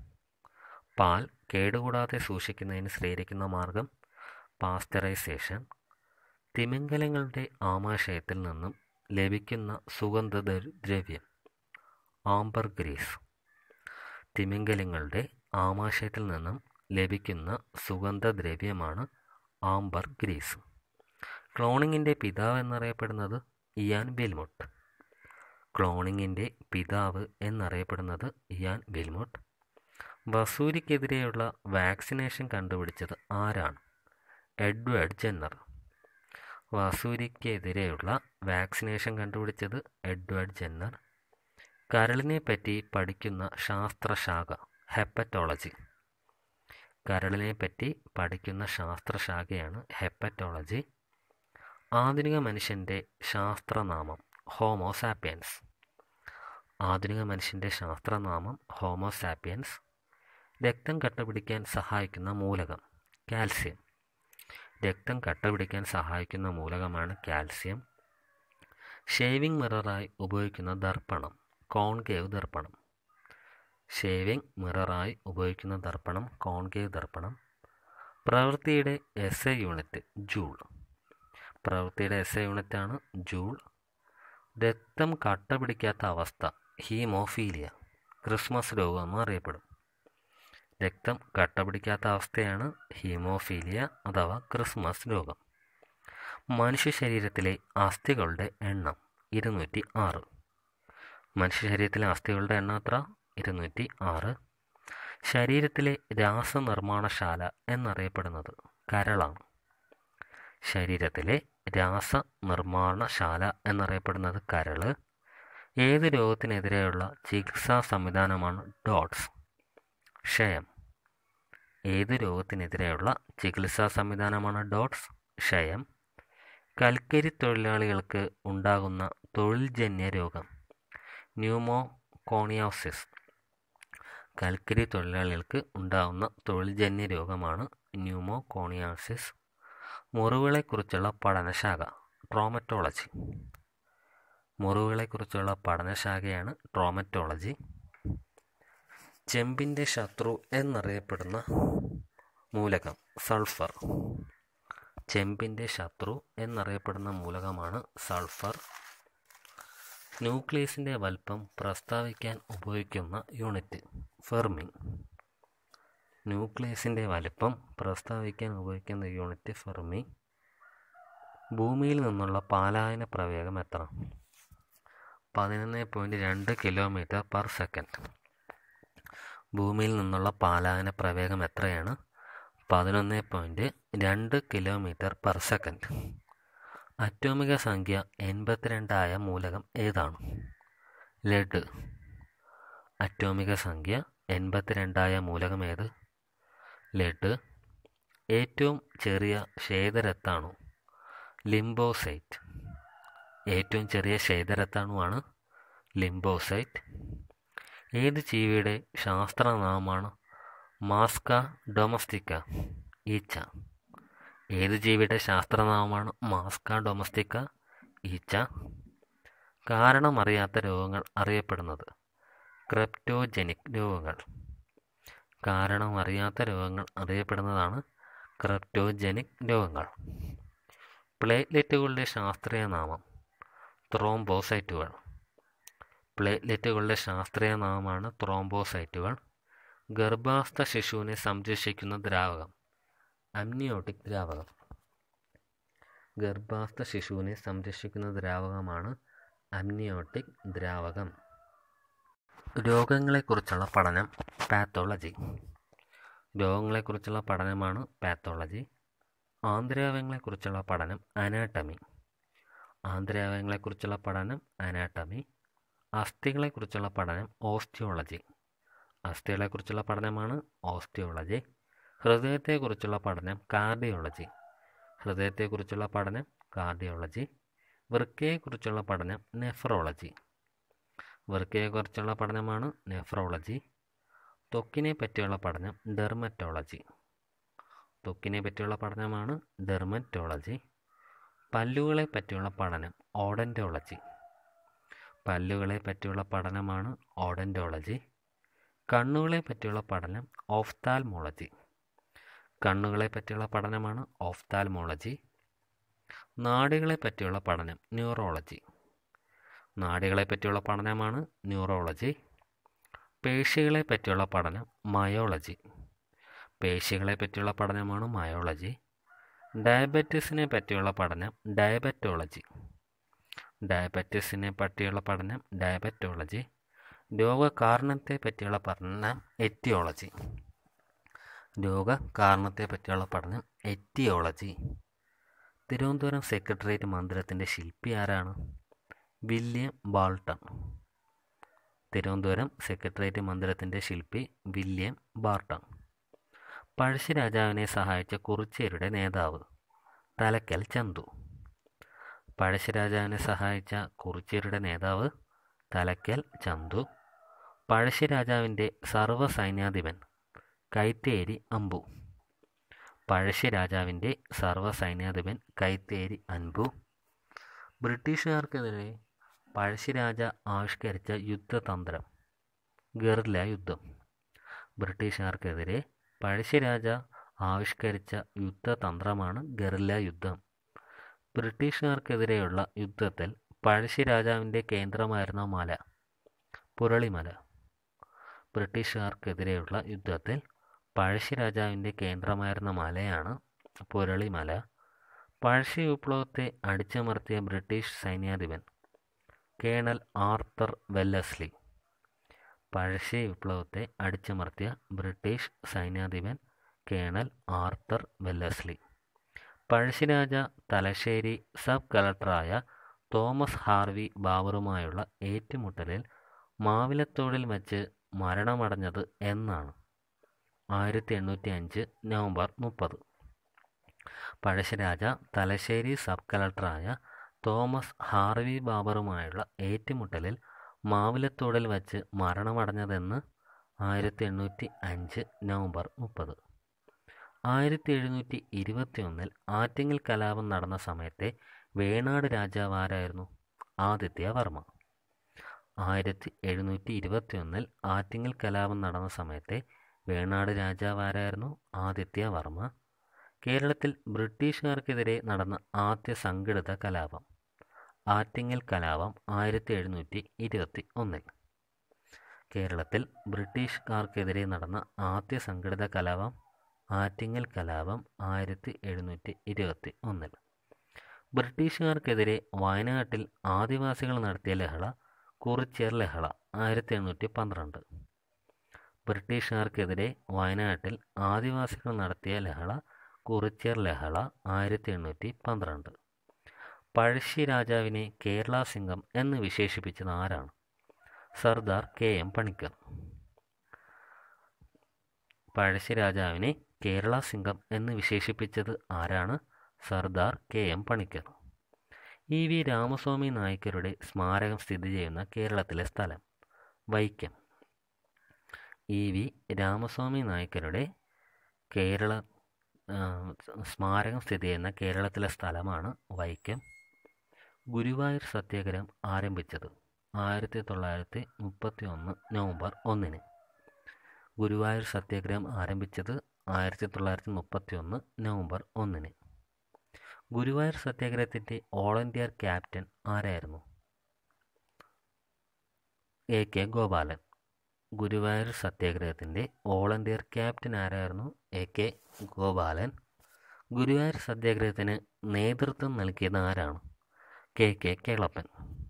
പാൽ കേടുകൂടാതെ സൂക്ഷിക്കുന്നതിന് സ്വീകരിക്കുന്ന മാർഗം പാസ്ചറൈസേഷൻ തിമിംഗലങ്ങളുടെ ആമാശയത്തിൽ നിന്നും ലഭിക്കുന്ന സുഗന്ധ ദ്രവ്യം ആംബർ ഗ്രീസ് തിമിംഗലങ്ങളുടെ ആമാശയത്തിൽ നിന്നും ലഭിക്കുന്ന സുഗന്ധദ്രവ്യമാണ് ആംബർ ഗ്രീസ് ക്ലോണിങ്ങിൻ്റെ പിതാവ് എന്നറിയപ്പെടുന്നത് ഇയാൻ വിൽമുട്ട് ക്ലോണിങ്ങിൻ്റെ പിതാവ് എന്നറിയപ്പെടുന്നത് ഇയാൻ വിൽമുട്ട് വസൂരിക്കെതിരെയുള്ള വാക്സിനേഷൻ കണ്ടുപിടിച്ചത് ആരാണ് എഡ്വേർഡ് ജെന്നർ വസൂരിക്കെതിരെയുള്ള വാക്സിനേഷൻ കണ്ടുപിടിച്ചത് എഡ്വേർഡ് ജെന്നർ കരളിനെ പറ്റി പഠിക്കുന്ന ശാസ്ത്രശാഖ ഹെപ്പറ്റോളജി കരളിനെ പറ്റി പഠിക്കുന്ന ശാസ്ത്രശാഖയാണ് ഹെപ്പറ്റോളജി ആധുനിക മനുഷ്യൻ്റെ ശാസ്ത്രനാമം ഹോമോസാപ്പിയൻസ് ആധുനിക മനുഷ്യൻ്റെ ശാസ്ത്രനാമം ഹോമോസാപ്പിയൻസ് രക്തം കട്ടപിടിക്കാൻ സഹായിക്കുന്ന മൂലകം കാൽസ്യം രക്തം കട്ടപിടിക്കാൻ സഹായിക്കുന്ന മൂലകമാണ് കാൽസ്യം ഷേവിംഗ് മിററായി ഉപയോഗിക്കുന്ന ദർപ്പണം കോൺകേവ് ദർപ്പണം ഷേവിംഗ് മിററായി ഉപയോഗിക്കുന്ന ദർപ്പണം കോൺകേവ് ദർപ്പണം പ്രവൃത്തിയുടെ എസ് എ യൂണിറ്റ് ജൂൾ പ്രവൃത്തിയുടെ എസ് എ യൂണിറ്റാണ് ജൂൾ രക്തം കട്ട പിടിക്കാത്ത അവസ്ഥ ഹീമോഫീലിയ ക്രിസ്മസ് രോഗം എന്നും അറിയപ്പെടും രക്തം കട്ട പിടിക്കാത്ത അവസ്ഥയാണ് ഹീമോഫീലിയ അഥവാ ക്രിസ്മസ് രോഗം മനുഷ്യ ശരീരത്തിലെ അസ്ഥികളുടെ എണ്ണം ഇരുന്നൂറ്റി ആറ് മനുഷ്യ ശരീരത്തിലെ അസ്ഥികളുടെ എണ്ണം എത്ര ഇരുന്നൂറ്റി ആറ് ശരീരത്തിലെ രാസനിർമ്മാണശാല എന്നറിയപ്പെടുന്നത് കരളാണ് ശരീരത്തിലെ രാസനിർമ്മാണശാല എന്നറിയപ്പെടുന്നത് കരള് ഏത് രോഗത്തിനെതിരെയുള്ള ചികിത്സാ സംവിധാനമാണ് ഡോട്ട്സ് ക്ഷയം ഏത് രോഗത്തിനെതിരെയുള്ള ചികിത്സാ സംവിധാനമാണ് ഡോട്ട്സ് ക്ഷയം കൽക്കരി തൊഴിലാളികൾക്ക് ഉണ്ടാകുന്ന തൊഴിൽജന്യ രോഗം ന്യൂമോകോണിയോസിസ് കൽക്കരി തൊഴിലാളികൾക്ക് ഉണ്ടാകുന്ന തൊഴിൽജന്യ രോഗമാണ് ന്യൂമോകോണിയോസിസ് മുറിവുകളെക്കുറിച്ചുള്ള പഠനശാഖ ട്രോമറ്റോളജി മുറിവുകളെക്കുറിച്ചുള്ള പഠനശാഖയാണ് ട്രോമറ്റോളജി ചെമ്പിൻ്റെ ശത്രു എന്നറിയപ്പെടുന്ന മൂലകം സൾഫർ ചെമ്പിൻ്റെ ശത്രു എന്നറിയപ്പെടുന്ന മൂലകമാണ് സൾഫർ ന്യൂക്ലിയസിൻ്റെ വലുപ്പം പ്രസ്താവിക്കാൻ ഉപയോഗിക്കുന്ന യൂണിറ്റ് ഫെർമി ന്യൂക്ലിയസിൻ്റെ വലുപ്പം പ്രസ്താവിക്കാൻ ഉപയോഗിക്കുന്ന യൂണിറ്റ് ഫെർമി ഭൂമിയിൽ നിന്നുള്ള പാലായന പ്രവേഗം എത്ര പതിനൊന്ന് പോയിൻറ്റ് രണ്ട് കിലോമീറ്റർ പെർ സെക്കൻഡ് ഭൂമിയിൽ നിന്നുള്ള പാലായന പ്രവേഗം എത്രയാണ് പതിനൊന്ന് പോയിൻറ്റ് രണ്ട് കിലോമീറ്റർ പെർ സെക്കൻഡ് അറ്റോമിക സംഖ്യ എൺപത്തിരണ്ടായ മൂലകം ഏതാണ് ലെഡ് അറ്റോമിക സംഖ്യ എൺപത്തിരണ്ടായ മൂലകം ഏത് ലെഡ് ഏറ്റവും ചെറിയ ക്ഷേതരത്താണു ലിംബോസൈറ്റ് ഏറ്റവും ചെറിയ ക്ഷേതരത്താണുവാണ് ലിംബോസൈറ്റ് ഏത് ജീവിയുടെ ശാസ്ത്രനാമമാണ് മാസ്ക ഡൊമസ്റ്റിക്ക ഈച്ച ഏത് ജീവിയുടെ ശാസ്ത്രനാമമാണ് മാസ്ക ഡൊമസ്റ്റിക്ക ഈച്ച കാരണമറിയാത്ത രോഗങ്ങൾ അറിയപ്പെടുന്നത് ക്രെപ്റ്റോജനിക് രോഗങ്ങൾ കാരണമറിയാത്ത രോഗങ്ങൾ അറിയപ്പെടുന്നതാണ് ക്രെപ്റ്റോജനിക് രോഗങ്ങൾ പ്ലേറ്റ്ലെറ്റുകളുടെ ശാസ്ത്രീയ നാമം ത്രോംബോസൈറ്റുകൾ പ്ലേറ്റ്ലെറ്റുകളുടെ ശാസ്ത്രീയ നാമമാണ് ത്രോംബോസൈറ്റുകൾ ഗർഭാസ്ഥ ശിശുവിനെ സംരക്ഷിക്കുന്ന ദ്രാവകം അമ്നിയോട്ടിക് ദ്രാവകം ഗർഭാസ്ഥ ശിശുവിനെ സംരക്ഷിക്കുന്ന ദ്രാവകമാണ് അമ്നിയോട്ടിക് ദ്രാവകം രോഗങ്ങളെക്കുറിച്ചുള്ള പഠനം പാത്തോളജി രോഗങ്ങളെക്കുറിച്ചുള്ള പഠനമാണ് പാത്തോളജി ആന്തരാവയവങ്ങളെക്കുറിച്ചുള്ള പഠനം അനാട്ടമി ആന്തരാവയവങ്ങളെക്കുറിച്ചുള്ള പഠനം അനാട്ടമി അസ്ഥികളെക്കുറിച്ചുള്ള പഠനം ഓസ്റ്റിയോളജി അസ്ഥികളെക്കുറിച്ചുള്ള പഠനമാണ് ഓസ്റ്റിയോളജി ഹൃദയത്തെക്കുറിച്ചുള്ള പഠനം കാർഡിയോളജി ഹൃദയത്തെക്കുറിച്ചുള്ള പഠനം കാർഡിയോളജി വൃക്കയെക്കുറിച്ചുള്ള പഠനം നെഫ്രോളജി വൃക്കയെക്കുറിച്ചുള്ള പഠനമാണ് നെഫ്രോളജി ത്വക്കിനെ പറ്റിയുള്ള പഠനം ഡെർമറ്റോളജി ത്വക്കിനെ പറ്റിയുള്ള പഠനമാണ് ഡെർമറ്റോളജി പല്ലുകളെ പറ്റിയുള്ള പഠനം ഓഡൻറ്റോളജി പല്ലുകളെ പറ്റിയുള്ള പഠനമാണ് ഓഡൻറ്റോളജി കണ്ണുകളെ പറ്റിയുള്ള പഠനം ഓഫ്താൽമോളജി കണ്ണുകളെ പറ്റിയുള്ള പഠനമാണ് ഓഫ്താൽമോളജി നാഡികളെ പറ്റിയുള്ള പഠനം ന്യൂറോളജി നാഡികളെ പറ്റിയുള്ള പഠനമാണ് ന്യൂറോളജി പേശികളെ പറ്റിയുള്ള പഠനം മയോളജി പേശികളെ പറ്റിയുള്ള പഠനമാണ് മയോളജി ഡയബറ്റീസിനെ പറ്റിയുള്ള പഠനം ഡയബറ്റോളജി ഡയബറ്റീസിനെ പറ്റിയുള്ള പഠനം ഡയബറ്റോളജി രോഗകാരണത്തെ പറ്റിയുള്ള പഠനം എറ്റിയോളജി രോഗകാരണത്തെ പറ്റിയുള്ള പഠനം എറ്റിയോളജി തിരുവനന്തപുരം സെക്രട്ടേറിയറ്റ് മന്ദിരത്തിൻ്റെ ശില്പി ആരാണ് വില്യം ബാൾട്ടൺ തിരുവനന്തപുരം സെക്രട്ടേറിയറ്റ് മന്ദിരത്തിൻ്റെ ശില്പി വില്യം ബാർട്ടൺ പഴശ്ശിരാജാവിനെ സഹായിച്ച കുറിച്യരുടെ നേതാവ് തലക്കൽ ചന്തു പഴശ്ശിരാജാവിനെ സഹായിച്ച കുറിച്യരുടെ നേതാവ് തലക്കൽ ചന്തു പഴശ്ശിരാജാവിൻ്റെ സർവ്വസൈന്യാധിപൻ കൈത്തേരി അമ്പു പഴശ്ശിരാജാവിൻ്റെ സർവ്വസൈന്യാധിപൻ കൈത്തേരി അൻപു ബ്രിട്ടീഷുകാർക്കെതിരെ പഴശ്ശിരാജ ആവിഷ്കരിച്ച യുദ്ധതന്ത്രം ഗറില്ല യുദ്ധം ബ്രിട്ടീഷുകാർക്കെതിരെ പഴശ്ശിരാജ ആവിഷ്കരിച്ച യുദ്ധതന്ത്രമാണ് ഗറില്ല യുദ്ധം ബ്രിട്ടീഷുകാർക്കെതിരെയുള്ള യുദ്ധത്തിൽ പഴശ്ശിരാജാവിൻ്റെ കേന്ദ്രമായിരുന്ന മല പുരളിമല ബ്രിട്ടീഷുകാർക്കെതിരെയുള്ള യുദ്ധത്തിൽ പഴശ്ശിരാജാവിൻ്റെ കേന്ദ്രമായിരുന്ന മലയാണ് പുരളിമല പഴശ്ശി വിപ്ലവത്തെ അടിച്ചമർത്തിയ ബ്രിട്ടീഷ് സൈന്യാധിപൻ കേണൽ ആർത്തർ വെല്ലസ്ലി പഴശ്ശി വിപ്ലവത്തെ അടിച്ചമർത്തിയ ബ്രിട്ടീഷ് സൈന്യാധിപൻ colonel Arthur Wellesley Pazhassiraja Thalassery sub കളക്ടറായ തോമസ് ഹാർവി ബാബറുമായുള്ള ഏറ്റുമുട്ടലിൽ മാവിലത്തോടിൽ വച്ച് മരണമടഞ്ഞത് എന്നാണ് ആയിരത്തി എണ്ണൂറ്റി അഞ്ച് നവംബർ മുപ്പത് പഴശ്ശിരാജ തലശ്ശേരി സബ് കളക്ടറായ തോമസ് ഹാർവി ബാബറുമായുള്ള ഏറ്റുമുട്ടലിൽ മാവിലത്തോടിൽ വച്ച് മരണമടഞ്ഞതെന്ന് ആയിരത്തി എണ്ണൂറ്റി അഞ്ച് നവംബർ മുപ്പത് ആയിരത്തി എഴുന്നൂറ്റി ഇരുപത്തി ഒന്നിൽ ആറ്റിങ്ങൽ കലാപം നടന്ന സമയത്തെ വേണാട് രാജാവ് ആരായിരുന്നു ആദിത്യവർമ്മ ആയിരത്തി എഴുന്നൂറ്റി ഇരുപത്തി ഒന്നിൽ ആറ്റിങ്ങൽ കലാപം നടന്ന സമയത്തെ വേണാട് രാജാവ് ആരായിരുന്നു ആദിത്യവർമ്മ കേരളത്തിൽ ബ്രിട്ടീഷുകാർക്കെതിരെ നടന്ന ആദ്യ സംഘടിത കലാപം ആറ്റിങ്ങൽ കലാപം ആയിരത്തി എഴുന്നൂറ്റി ഇരുപത്തി ഒന്നിൽ കേരളത്തിൽ ബ്രിട്ടീഷുകാർക്കെതിരെ നടന്ന ആദ്യ സംഘടിത കലാപം ആറ്റിങ്ങൽ കലാപം ആയിരത്തി എഴുന്നൂറ്റി ഇരുപത്തി ഒന്നിൽ ബ്രിട്ടീഷുകാർക്കെതിരെ വയനാട്ടിൽ ആദിവാസികൾ നടത്തിയ ലഹള കുറിച്യർ ലഹള ആയിരത്തി എണ്ണൂറ്റി പന്ത്രണ്ട് ബ്രിട്ടീഷുകാർക്കെതിരെ വയനാട്ടിൽ ആദിവാസികൾ നടത്തിയ ലഹള കുറിച്യർ ലഹള ആയിരത്തി എണ്ണൂറ്റി പന്ത്രണ്ട് പഴശ്ശി രാജാവിനെ കേരള സിംഗം എന്ന് വിശേഷിപ്പിച്ചത് ആരാണ് സർദാർ കെ എം പണിക്കർ പഴശ്ശി രാജാവിനെ കേരള സിംഗം എന്ന് വിശേഷിപ്പിച്ചത് ആരാണ് Sardar K M Panikkar E V Ramaswamy നായ്ക്കരുടെ സ്മാരകം സ്ഥിതി ചെയ്യുന്ന കേരളത്തിലെ സ്ഥലം വൈക്കം ഇ വി രാമസ്വാമി നായ്ക്കരുടെ കേരള സ്മാരകം സ്ഥിതി ചെയ്യുന്ന കേരളത്തിലെ സ്ഥലമാണ് വൈക്കം ഗുരുവായൂർ സത്യാഗ്രഹം ആരംഭിച്ചത് ആയിരത്തി തൊള്ളായിരത്തി മുപ്പത്തി ഒന്ന് നവംബർ ഒന്നിന് ഗുരുവായൂർ സത്യാഗ്രഹം ആരംഭിച്ചത് ആയിരത്തി തൊള്ളായിരത്തി മുപ്പത്തി ഒന്ന് നവംബർ ഒന്നിന് ഗുരുവായൂർ സത്യാഗ്രഹത്തിൻ്റെ ഓൾ ഇന്ത്യ ക്യാപ്റ്റൻ ആരായിരുന്നു എ കെ ഗോപാലൻ ഗുരുവായൂർ സത്യാഗ്രഹത്തിൻ്റെ ഓൾ ഇന്ത്യ ക്യാപ്റ്റൻ ആരായിരുന്നു എ കെ ഗോപാലൻ ഗുരുവായൂർ സത്യാഗ്രഹത്തിന് നേതൃത്വം നൽകിയത് ആരാണ് K K Kelappan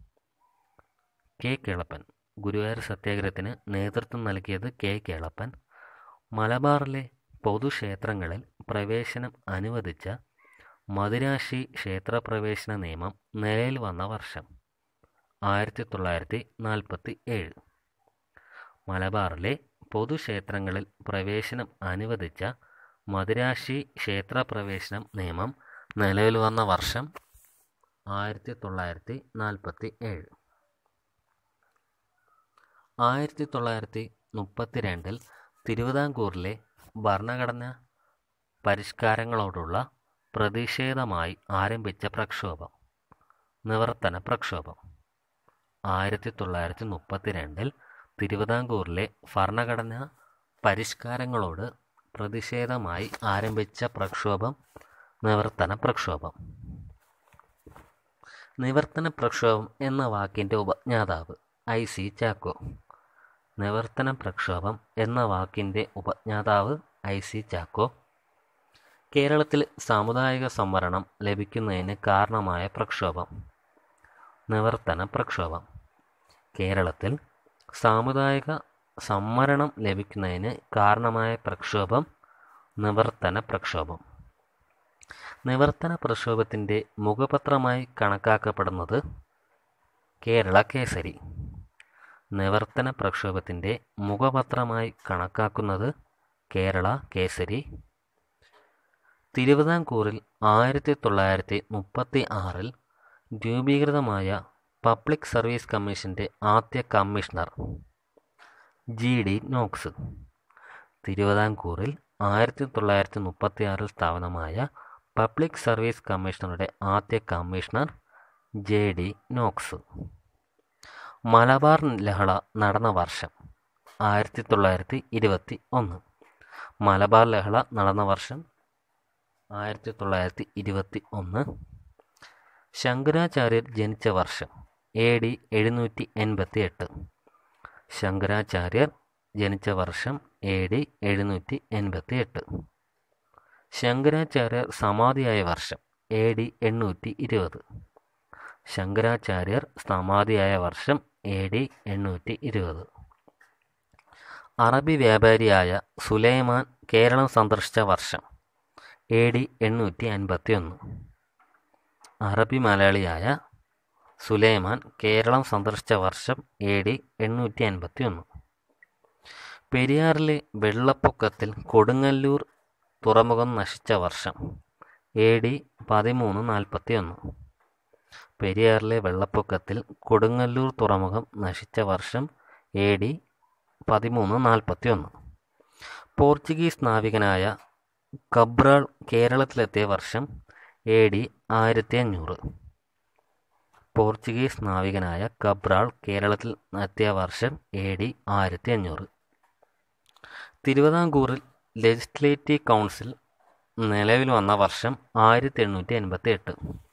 K Kelappan Guruvayur സത്യാഗ്രഹത്തിന് നേതൃത്വം നൽകിയത് കെ കേളപ്പൻ മലബാറിലെ പൊതുക്ഷേത്രങ്ങളിൽ പ്രവേശനം അനുവദിച്ച മദിരാശി ക്ഷേത്രപ്രവേശന നിയമം നിലയിൽ വന്ന വർഷം ആയിരത്തി തൊള്ളായിരത്തി നാൽപ്പത്തി ഏഴ് മലബാറിലെ പൊതുക്ഷേത്രങ്ങളിൽ പ്രവേശനം അനുവദിച്ച മദിരാശി ക്ഷേത്രപ്രവേശനം നിയമം നിലവിൽ വന്ന വർഷം ആയിരത്തി തൊള്ളായിരത്തി നാൽപ്പത്തി ഏഴ് ആയിരത്തി തൊള്ളായിരത്തി മുപ്പത്തി രണ്ടിൽ തിരുവിതാംകൂറിലെ ഭരണഘടന പരിഷ്കാരങ്ങളോടുള്ള പ്രതിഷേധമായി ആരംഭിച്ച പ്രക്ഷോഭം നിവർത്തന പ്രക്ഷോഭം ആയിരത്തി തൊള്ളായിരത്തി മുപ്പത്തി രണ്ടിൽ തിരുവിതാംകൂറിലെ ഭരണഘടന പരിഷ്കാരങ്ങളോട് പ്രതിഷേധമായി ആരംഭിച്ച പ്രക്ഷോഭം നിവർത്തന പ്രക്ഷോഭം നിവർത്തന പ്രക്ഷോഭം എന്ന വാക്കിൻ്റെ ഉപജ്ഞാതാവ് ഐ സി ചാക്കോ നിവർത്തന പ്രക്ഷോഭം എന്ന വാക്കിൻ്റെ ഉപജ്ഞാതാവ് ഐ സി ചാക്കോ കേരളത്തിൽ സാമുദായിക സംവരണം ലഭിക്കുന്നതിന് കാരണമായ പ്രക്ഷോഭം നിവർത്തന പ്രക്ഷോഭം കേരളത്തിൽ സാമുദായിക സംവരണം ലഭിക്കുന്നതിന് കാരണമായ പ്രക്ഷോഭം നിവർത്തന പ്രക്ഷോഭം നിവർത്തന പ്രക്ഷോഭത്തിൻ്റെ മുഖപത്രമായി കണക്കാക്കപ്പെടുന്നത് കേരള കേസരി നിവർത്തന പ്രക്ഷോഭത്തിൻ്റെ മുഖപത്രമായി കണക്കാക്കുന്നത് കേരള കേസരി തിരുവിതാംകൂറിൽ ആയിരത്തി തൊള്ളായിരത്തി മുപ്പത്തി ആറിൽ രൂപീകൃതമായ പബ്ലിക് സർവീസ് കമ്മീഷൻ്റെ ആദ്യ കമ്മീഷണർ ജി ഡി നോക്സ് തിരുവിതാംകൂറിൽ ആയിരത്തി തൊള്ളായിരത്തി മുപ്പത്തി ആറിൽ സ്ഥാപനമായ പബ്ലിക് സർവീസ് കമ്മീഷണറുടെ ആദ്യ commissioner J D Knox Malabar ലഹള നടന്ന വർഷം ആയിരത്തി തൊള്ളായിരത്തി ഇരുപത്തി ഒന്ന് മലബാർ ലഹള നടന്ന വർഷം ആയിരത്തി തൊള്ളായിരത്തി ഇരുപത്തി ഒന്ന് ശങ്കരാചാര്യർ ജനിച്ച വർഷം എ ഡി എഴുന്നൂറ്റി എൺപത്തി എട്ട് ശങ്കരാചാര്യർ ജനിച്ച വർഷം എ ഡി എഴുന്നൂറ്റി എൺപത്തി എട്ട് ശങ്കരാചാര്യർ സമാധിയായ വർഷം എ ഡി എണ്ണൂറ്റി ഇരുപത് ശങ്കരാചാര്യർ സമാധിയായ വർഷം എ ഡി എണ്ണൂറ്റി ഇരുപത് അറബി വ്യാപാരിയായ സുലൈമാൻ കേരളം സന്ദർശിച്ച വർഷം എ ഡി എണ്ണൂറ്റി അൻപത്തി ഒന്ന് അറബി മലയാളിയായ സുലൈമാൻ കേരളം സന്ദർശിച്ച വർഷം എ ഡി എണ്ണൂറ്റി അൻപത്തി ഒന്ന് പെരിയാറിലെ വെള്ളപ്പൊക്കത്തിൽ കൊടുങ്ങല്ലൂർ തുറമുഖം നശിച്ച വർഷം എ ഡി പതിമൂന്ന് നാൽപ്പത്തി ഒന്ന് പെരിയാറിലെ വെള്ളപ്പൊക്കത്തിൽ കൊടുങ്ങല്ലൂർ തുറമുഖം നശിച്ച വർഷം എ ഡി പതിമൂന്ന് നാൽപ്പത്തി ഒന്ന് പോർച്ചുഗീസ് നാവികനായ കബ്രാൾ കേരളത്തിലെത്തിയ വർഷം എ ഡി ആയിരത്തി അഞ്ഞൂറ് പോർച്ചുഗീസ് നാവികനായ കബ്രാൾ കേരളത്തിൽ എത്തിയ വർഷം എ ഡി ആയിരത്തി അഞ്ഞൂറ് തിരുവിതാംകൂറിൽ ലെജിസ്ലേറ്റീവ് കൗൺസിൽ നിലവിൽ വന്ന വർഷം ആയിരത്തി എണ്ണൂറ്റി എൺപത്തി എട്ട്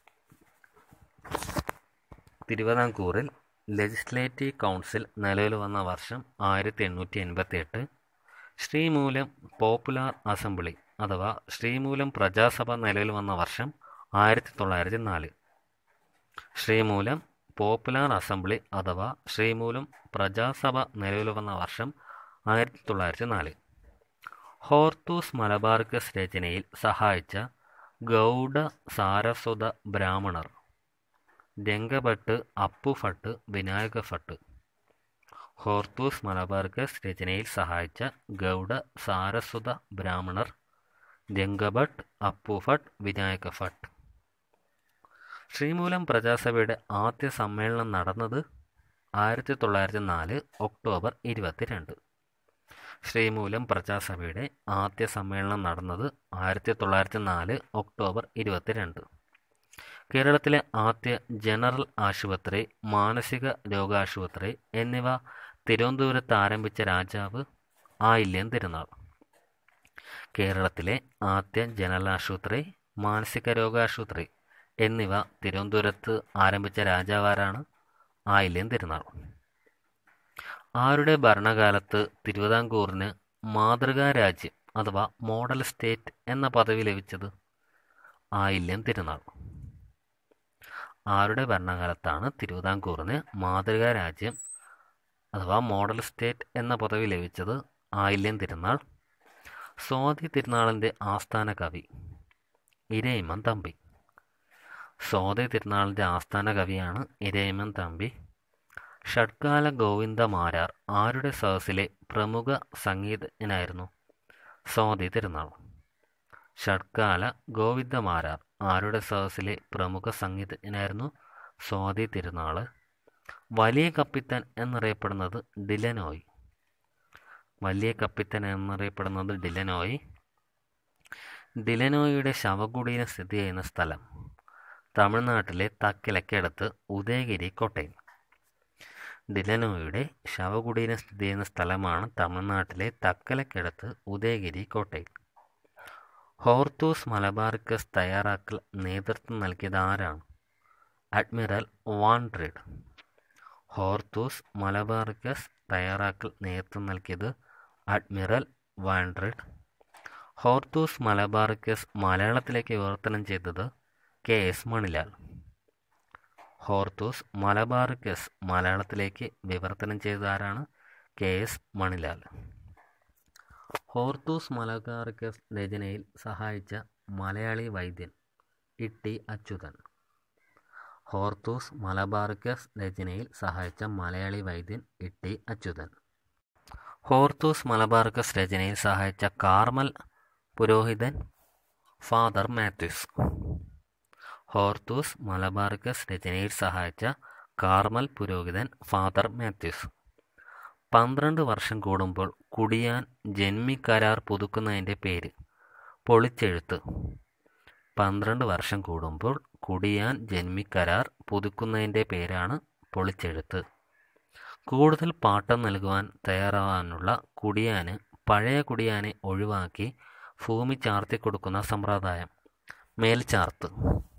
തിരുവിതാംകൂറിൽ ലെജിസ്ലേറ്റീവ് കൗൺസിൽ നിലവിൽ വന്ന വർഷം ആയിരത്തി എണ്ണൂറ്റി എൺപത്തി എട്ട് ശ്രീമൂലം പോപ്പുലാർ അസംബ്ലി അഥവാ ശ്രീമൂലം പ്രജാസഭ നിലവിൽ വന്ന വർഷം ആയിരത്തി തൊള്ളായിരത്തി നാല് ശ്രീമൂലം പോപ്പുലാർ അസംബ്ലി അഥവാ ശ്രീമൂലം പ്രജാസഭ നിലവിൽ വന്ന വർഷം ആയിരത്തി തൊള്ളായിരത്തി നാല് ഹോർത്തൂസ് മലബാർക്കസ് രചനയിൽ സഹായിച്ച ഗൗഡ സാരസ്വത ബ്രാഹ്മണർ രംഗഭട്ട് അപ്പുഭട്ട് വിനായക ഭട്ട് ഹോർത്തൂസ് മലബാർക്കസ് രചനയിൽ സഹായിച്ച ഗൗഡ സാരസ്വത ബ്രാഹ്മണർ രംഗഭട്ട് അപ്പുഭട്ട് വിനായക ഭട്ട് ശ്രീമൂലം പ്രജാസഭയുടെ ആദ്യ സമ്മേളനം നടന്നത് ആയിരത്തി തൊള്ളായിരത്തി നാല് ഒക്ടോബർ ഇരുപത്തിരണ്ട് ശ്രീമൂലം പ്രജാസഭയുടെ ആദ്യ സമ്മേളനം നടന്നത് ആയിരത്തി തൊള്ളായിരത്തി നാല് ഒക്ടോബർ ഇരുപത്തിരണ്ട് കേരളത്തിലെ ആദ്യ ജനറൽ ആശുപത്രി മാനസിക രോഗാശുപത്രി എന്നിവ തിരുവനന്തപുരത്ത് ആരംഭിച്ച രാജാവ് ആയില്യം തിരുനാൾ കേരളത്തിലെ ആദ്യ ജനറൽ ആശുപത്രി മാനസിക രോഗാശുപത്രി എന്നിവ തിരുവനന്തപുരത്ത് ആരംഭിച്ച രാജാവാരാണ് ആയില്യം തിരുനാൾ ആരുടെ ഭരണകാലത്ത് തിരുവിതാംകൂറിന് മാതൃകാ രാജ്യം അഥവാ മോഡൽ സ്റ്റേറ്റ് എന്ന പദവി ലഭിച്ചത് ആയില്യം തിരുനാൾ ആരുടെ ഭരണകാലത്താണ് തിരുവിതാംകൂറിന് മാതൃകാ രാജ്യം അഥവാ മോഡൽ സ്റ്റേറ്റ് എന്ന പദവി ലഭിച്ചത് ആയില്യം തിരുനാൾ സ്വാതി തിരുനാളിൻ്റെ ആസ്ഥാന കവി ഇരയിമൻ തമ്പി സ്വാതി തിരുനാളിൻ്റെ ആസ്ഥാന കവിയാണ് ഇരയിമൻ തമ്പി ഷഡ്കാല ഗോവിന്ദ മാരാർ ആരുടെ സദസ്സിലെ പ്രമുഖ സംഗീതജ്ഞനായിരുന്നു സ്വാതി തിരുനാൾ ഷഡ്കാല ഗോവിന്ദ മാരാർ ആരുടെ സദസ്സിലെ പ്രമുഖ സംഗീതജ്ഞനായിരുന്നു സ്വാതി തിരുനാൾ വലിയ കപ്പിത്തൻ എന്നറിയപ്പെടുന്നത് ഡിലനോയ് വലിയ കപ്പിത്തൻ എന്നറിയപ്പെടുന്നത് ഡിലനോയ് ഡിലനോയിയുടെ ശവകുടീരം സ്ഥിതി ചെയ്യുന്ന സ്ഥലം തമിഴ്നാട്ടിലെ തക്കിലക്കടുത്ത് ഉദയഗിരി കോട്ടയം ഡിലനോയുടെ ശവകുടീരം സ്ഥിതി ചെയ്യുന്ന സ്ഥലമാണ് തമിഴ്നാട്ടിലെ തക്കലക്കടുത്ത് ഉദയഗിരി കോട്ടയം ഹോർത്തൂസ് മലബാർക്കസ് തയ്യാറാക്കൽ നേതൃത്വം നൽകിയത് ആരാണ് അഡ്മിറൽ വാൻഡ്രിഡ് ഹോർത്തൂസ് മലബാർക്കസ് തയ്യാറാക്കൽ നേതൃത്വം നൽകിയത് അഡ്മിറൽ വാൻഡ്രിഡ് ഹോർത്തൂസ് മലബാർക്കസ് മലയാളത്തിലേക്ക് വിവർത്തനം ചെയ്തത് K S Manilal Hortus Malabaricus മലയാളത്തിലേക്ക് വിവർത്തനം ചെയ്തതാരാണ് K S Manilal Hortus Malabaricus രചനയിൽ സഹായിച്ച മലയാളി വൈദ്യൻ ഇട്ടി അച്യുതൻ ഹോർത്തൂസ് മലബാറിക്കസ് രചനയിൽ സഹായിച്ച മലയാളി വൈദ്യൻ ഇട്ടി അച്യുതൻ ഹോർത്തൂസ് മലബാറിക്കസ് രചനയിൽ സഹായിച്ച കാർമൽ പുരോഹിതൻ ഫാദർ മാത്യൂസ് ഹോർത്തൂസ് മലബാറിക്കസ് രചനയിൽ സഹായിച്ച കാർമൽ പുരോഹിതൻ ഫാദർ മാത്യൂസ് പന്ത്രണ്ട് വർഷം കൂടുമ്പോൾ കുടിയാൻ ജന്മിക്കരാർ പുതുക്കുന്നതിൻ്റെ പേര് പൊളിച്ചെഴുത്ത് പന്ത്രണ്ട് വർഷം കൂടുമ്പോൾ കുടിയാൻ ജന്മിക്കരാർ പുതുക്കുന്നതിൻ്റെ പേരാണ് പൊളിച്ചെഴുത്ത് കൂടുതൽ പാട്ടം നൽകുവാൻ തയ്യാറാവാനുള്ള കുടിയാന് പഴയ കുടിയാനെ ഒഴിവാക്കി ഭൂമി ചാർത്തി കൊടുക്കുന്ന സമ്പ്രദായം മേൽചാർത്ത്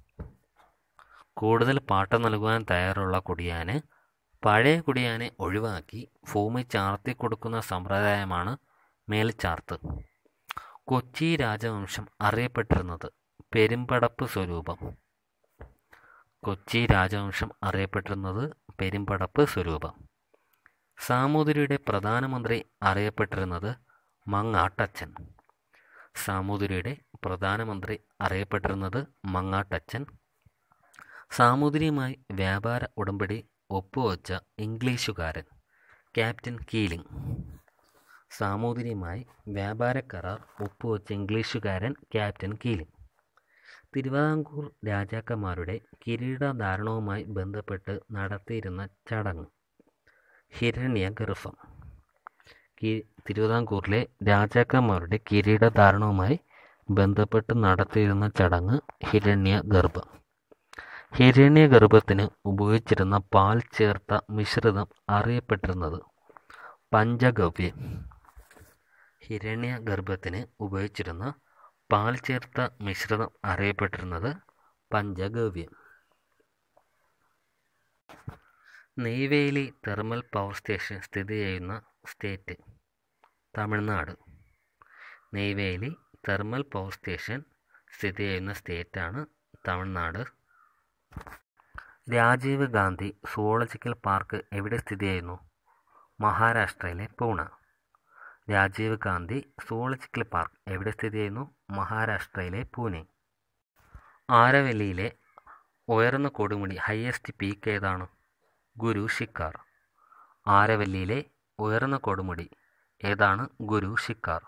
കൂടുതൽ പാട്ടം നൽകുവാൻ തയ്യാറുള്ള കുടിയാന് പഴയ കുടിയാനെ ഒഴിവാക്കി ഭൂമി ചാർത്തി കൊടുക്കുന്ന സമ്പ്രദായമാണ് മേൽചാർത്ത് കൊച്ചി രാജവംശം അറിയപ്പെട്ടിരുന്നത് പെരുമ്പടപ്പ് സ്വരൂപം കൊച്ചി രാജവംശം അറിയപ്പെട്ടിരുന്നത് പെരുമ്പടപ്പ് സ്വരൂപം സാമൂതിരിയുടെ പ്രധാനമന്ത്രി അറിയപ്പെട്ടിരുന്നത് മങ്ങാട്ടച്ചൻ സാമൂതിരിയുടെ പ്രധാനമന്ത്രി അറിയപ്പെട്ടിരുന്നത് മങ്ങാട്ടച്ചൻ സാമൂതിരിയുമായി വ്യാപാര ഉടമ്പടി ഒപ്പുവച്ച ഇംഗ്ലീഷുകാരൻ ക്യാപ്റ്റൻ കീലിംഗ് സാമൂതിരിയുമായി വ്യാപാര കരാർ ഒപ്പുവച്ച ഇംഗ്ലീഷുകാരൻ ക്യാപ്റ്റൻ കീലിംഗ് തിരുവിതാംകൂർ രാജാക്കന്മാരുടെ കിരീടധാരണവുമായി ബന്ധപ്പെട്ട് നടത്തിയിരുന്ന ചടങ്ങ് ഹിരണ്യഗർഭം കി തിരുവിതാംകൂറിലെ രാജാക്കന്മാരുടെ കിരീടധാരണവുമായി ബന്ധപ്പെട്ട് നടത്തിയിരുന്ന ചടങ്ങ് ഹിരണ്യഗർഭം ഹിരണ്യഗർഭത്തിന് ഉപയോഗിച്ചിരുന്ന പാൽ ചേർത്ത മിശ്രിതം അറിയപ്പെട്ടിരുന്നത് പഞ്ചഗവ്യം ഹിരണ്യഗർഭത്തിന് ഉപയോഗിച്ചിരുന്ന പാൽ ചേർത്ത മിശ്രിതം അറിയപ്പെട്ടിരുന്നത് പഞ്ചഗവ്യം നെയ്വേലി തെർമൽ പവർ സ്റ്റേഷൻ സ്ഥിതി ചെയ്യുന്ന state Tamil Nadu Neyveli thermal power station സ്ഥിതി ചെയ്യുന്ന സ്റ്റേറ്റാണ് തമിഴ്നാട് രാജീവ് ഗാന്ധി സുവോളജിക്കൽ പാർക്ക് എവിടെ സ്ഥിതി ചെയ്യുന്നു മഹാരാഷ്ട്രയിലെ പൂണ രാജീവ് ഗാന്ധി സുവോളജിക്കൽ പാർക്ക് എവിടെ സ്ഥിതി ചെയ്യുന്നു മഹാരാഷ്ട്രയിലെ പൂനെ ആരവല്ലിയിലെ ഉയർന്ന കൊടുമുടി ഹയസ്റ്റ് പീക്ക് ഏതാണ് ഗുരു ഷിക്കാർ ആരവല്ലിയിലെ ഉയർന്ന കൊടുമുടി ഏതാണ് ഗുരു ഷിക്കാർ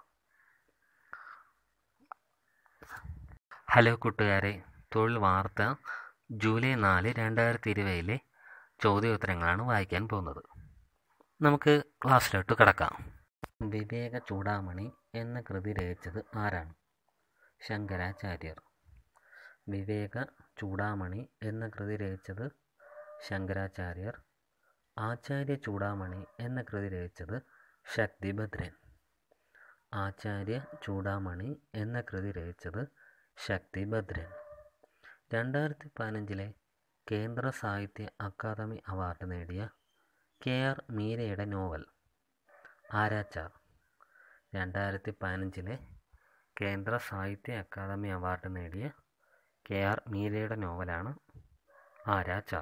ഹലോ കൂട്ടുകാരെ തൊഴിൽ വാർത്ത ജൂലൈ നാല് രണ്ടായിരത്തി ഇരുപതിലെ ചോദ്യോത്തരങ്ങളാണ് വായിക്കാൻ പോകുന്നത് നമുക്ക് ക്ലാസ്സിലോട്ട് കിടക്കാം വിവേക ചൂടാമണി എന്ന കൃതി രചിച്ചത് ആരാണ് ശങ്കരാചാര്യർ വിവേക ചൂടാമണി എന്ന കൃതി രചിച്ചത് ശങ്കരാചാര്യർ ആചാര്യ ചൂടാമണി എന്ന കൃതി രചിച്ചത് ശക്തിഭദ്രൻ ആചാര്യ ചൂടാമണി എന്ന കൃതി രചിച്ചത് ശക്തിഭദ്രൻ രണ്ടായിരത്തി പതിനഞ്ചിലെ കേന്ദ്ര സാഹിത്യ അക്കാദമി അവാർഡ് നേടിയ കെ ആർ മീരയുടെ നോവൽ ആരാച്ചാർ രണ്ടായിരത്തി പതിനഞ്ചിലെ കേന്ദ്ര സാഹിത്യ അക്കാദമി അവാർഡ് നേടിയ കെ ആർ മീരയുടെ നോവലാണ് ആരാച്ചാർ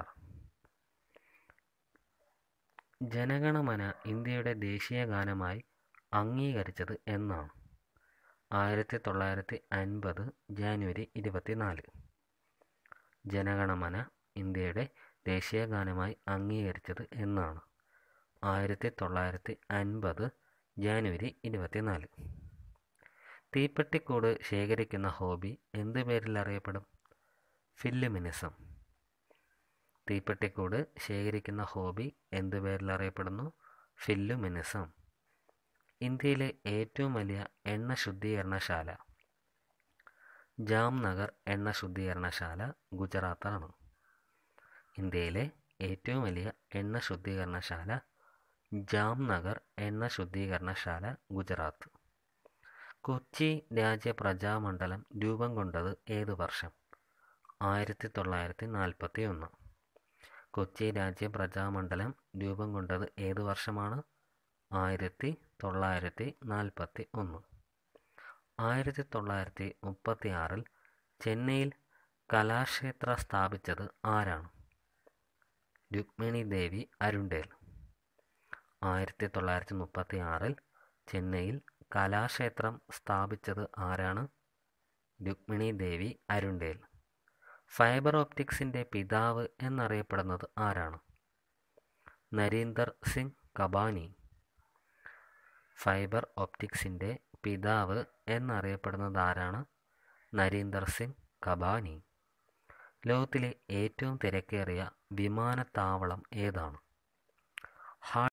ജനഗണമന ഇന്ത്യയുടെ ദേശീയ ഗാനമായി അംഗീകരിച്ചത് എന്നാണ് ആയിരത്തി തൊള്ളായിരത്തി അൻപത് ജാനുവരി ഇരുപത്തിനാല് ജനഗണമന ഇന്ത്യയുടെ ദേശീയ ഗാനമായി അംഗീകരിച്ചത് എന്നാണ് ആയിരത്തി തൊള്ളായിരത്തി അൻപത് ജാനുവരി ഇരുപത്തിനാല് തീപ്പെട്ടിക്കൂട് ശേഖരിക്കുന്ന ഹോബി എന്ത് പേരിൽ അറിയപ്പെടും ഫില്ലുമിനിസം തീപ്പെട്ടിക്കൂട് ശേഖരിക്കുന്ന ഹോബി എന്ത് പേരിൽ അറിയപ്പെടുന്നു ഫില്ലുമിനിസം ഇന്ത്യയിലെ ഏറ്റവും വലിയ എണ്ണ ശുദ്ധീകരണശാല ജാംനഗർ എണ്ണ ശുദ്ധീകരണശാല ഗുജറാത്താണ് ഇന്ത്യയിലെ ഏറ്റവും വലിയ എണ്ണ ശുദ്ധീകരണശാല ജാംനഗർ എണ്ണ ശുദ്ധീകരണശാല ഗുജറാത്ത് കൊച്ചി രാജ്യ പ്രജാമണ്ഡലം രൂപം കൊണ്ടത് ഏത് വർഷം ആയിരത്തി തൊള്ളായിരത്തി നാൽപ്പത്തി ഒന്ന് കൊച്ചി രാജ്യ പ്രജാമണ്ഡലം രൂപം കൊണ്ടത് ഏത് വർഷമാണ് ആയിരത്തി തൊള്ളായിരത്തി നാൽപ്പത്തി ഒന്ന് ആയിരത്തി തൊള്ളായിരത്തി മുപ്പത്തി ആറിൽ ചെന്നൈയിൽ കലാക്ഷേത്ര സ്ഥാപിച്ചത് ആരാണ് രുക്മിണി ദേവി അരുണ്ടേൽ ആയിരത്തി തൊള്ളായിരത്തി മുപ്പത്തി ആറിൽ ചെന്നൈയിൽ കലാക്ഷേത്രം സ്ഥാപിച്ചത് ആരാണ് രുക്മിണി ദേവി അരുണ്ടേൽ ഫൈബർ ഓപ്റ്റിക്സിൻ്റെ പിതാവ് എന്നറിയപ്പെടുന്നത് ആരാണ് നരീന്ദർ സിംഗ് കബാനി ഫൈബർ ഓപ്റ്റിക്സിൻ്റെ പിതാവ് എന്നറിയപ്പെടുന്നത് ആരാണ് നരീന്ദർ സിംഗ് കബാനി ലോകത്തിലെ ഏറ്റവും തിരക്കേറിയ വിമാനത്താവളം ഏതാണ്